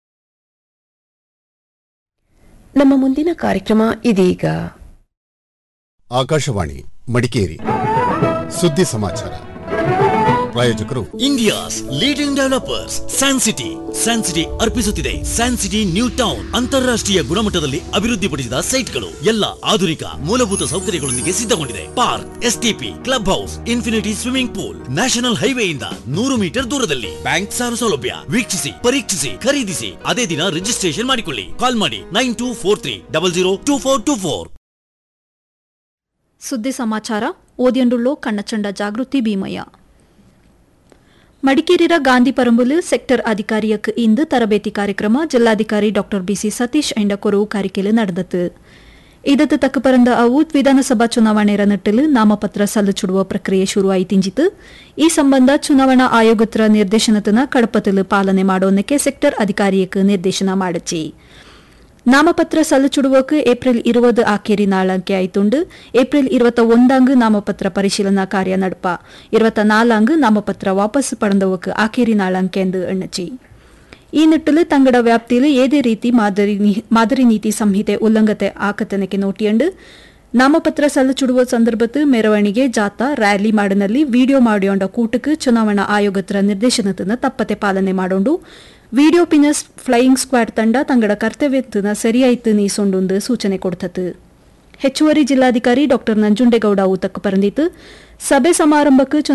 Speaker 2: ನಮ್ಮ ಮುಂದಿನ ಕಾರ್ಯಕ್ರಮ ಇದೀಗ
Speaker 13: ಆಕಾಶವಾಣಿ ಮಡಿಕೇರಿ ಸುದ್ದಿ ಸಮಾಚಾರ ಪ್ರಾಯೋಜಕರು India's leading developers san city san city ಅರ್ಪಿಸುತ್ತಿದೆ ಸ್ಯಾನ್ ಸಿಟಿ ನ್ಯೂ ಟೌನ್ ಅಂತಾರಾಷ್ಟ್ರೀಯ ಗುಣಮಟ್ಟದಲ್ಲಿ ಅಭಿವೃದ್ಧಿಪಡಿಸಿದ ಸೈಟ್ಗಳು ಎಲ್ಲ ಆಧುನಿಕ ಮೂಲಭೂತ ಸೌಕರ್ಯಗಳೊಂದಿಗೆ ಸಿದ್ಧಗೊಂಡಿದೆ park STP club house infinity swimming pool national ಹೈವೇಯಿಂದ ನೂರು ಮೀಟರ್ ದೂರದಲ್ಲಿ ಬ್ಯಾಂಕ್ ಸಾಲ ಸೌಲಭ್ಯ ವೀಕ್ಷಿಸಿ ಪರೀಕ್ಷಿಸಿ ಖರೀದಿಸಿ ಅದೇ ದಿನ ರಿಜಿಸ್ಟ್ರೇಷನ್ ಮಾಡಿಕೊಳ್ಳಿ ಕಾಲ್ ಮಾಡಿ nine two four three double zero two four two four
Speaker 14: ಸುದ್ದಿ ಸಮಾಚಾರ ಓದಿಯಂಡುಳ್ಳೋ ಕಣ್ಣಚಂಡ ಜಾಗೃತಿ ಭೀಮಯ್ಯ ಮಡಿಕೇರಿರ ಗಾಂಧಿ ಪರಂಬುಲು ಸೆಕ್ಟರ್ ಅಧಿಕಾರಿಯಕ್ಕೆ ಇಂದು ತರಬೇತಿ ಕಾರ್ಯಕ್ರಮ ಜಿಲ್ಲಾಧಿಕಾರಿ ಡಾಕ್ಟರ್ ಬಿಸಿ ಸತೀಶ್ ಎಂಡ ಕೊರವು ಕಾರಿಕೆಲು ನಡೆದತು ಇದತ್ತು ತಕ್ಕ ಪರಂದ ಅವು ವಿಧಾನಸಭಾ ಚುನಾವಣೆರ ನಿಟ್ಟಿಲು ನಾಮಪತ್ರ ಸಲ್ಲಿಸುಡುವ ಪ್ರಕ್ರಿಯೆ ಶುರುವಾಯಿತಿಂಜಿತು ಈ ಸಂಬಂಧ ಚುನಾವಣಾ ಆಯೋಗತ್ರ ನಿರ್ದೇಶನತನ ಕಡಪತಿಲು ಪಾಲನೆ ಮಾಡೋನಕ್ಕೆ ಸೆಕ್ಟರ್ ಅಧಿಕಾರಿಯಕ್ಕೆ ನಿರ್ದೇಶನ ಮಾಡಚಿ ನಾಮಪತ್ರ ಸಲ್ಲಿಸುಡುವಕ್ಕೆ ಏಪ್ರಿಲ್ ഇരുപത് ആക്കേരി നാളാങ്കി ആയിട്ടുണ്ട് ഏപ്രിൽ ഇരുപത്തി ഒന്നാങ്ക് നാമപത്ര പരിശീലന ಕಾರ್ಯ ನಡಪ ഇരുപത്തി നാലാങ്ക് നാമപತ್ರ ವಾಪಸ್ ಪಡೆದವಕ್ಕೆ ಆಕೇರಿ ನಾಳಾಂಕೆ ಎಂದು ಎಣ್ಣಚಿ ಈ ನಿಟ್ಟಿಲು ತಂಗಡ ವ್ಯಾಪ್ತಿಯಲ್ಲಿ ಏದೇ ರೀತಿ ಮಾದರಿ ನಿ- ಮಾದರಿ ನೀತಿ ಸಂಹಿತೆ ಉಲ್ಲಂಘತೆ ಆಕತನಕ್ಕೆ ನೋಟಿಯಂಡು ನಾಮಪತ್ರ ಸಲ್ಲಿಸುಡುವ ಸಂದರ್ಭದ ಮೆರವಣಿಗೆ ಜಾಥಾ ರ್ಯಾಲಿ ಮಾಡನಲ್ಲಿ ವಿಡಿಯೋ ಮಾಡಿಕೊಂಡ ಕೂಟಕ್ಕೆ ಚುನಾವಣಾ ಆಯೋಗತ್ರ ನಿರ್ದೇಶನತನ ತಪ್ಪತೆ ಪಾಲನೆ ಮಾಡೋಂಡು ವಿಡಿಯೋ ಪಿನಸ್ ಫ್ಲೈಯಿಂಗ್ ಸ್ಕ್ವಾಡ್ ತಂಡ ತಂಗಡ ಕರ್ತವ್ಯತನ ಸರಿಯಾಯ್ತು ನೀಸೊಂಡು ಸೂಚನೆ ಕೊಡ್ತತು ಹೆಚ್ಚುವರಿ ಜಿಲ್ಲಾಧಿಕಾರಿ ಡಾಕ್ಟರ್ ನಂಜುಂಡೇಗೌಡ ಊತಕ್ಕೆ ಪರಂದಿತ್ತು ಸಭೆ ಸಮಾರಂಭಕ್ಕೆ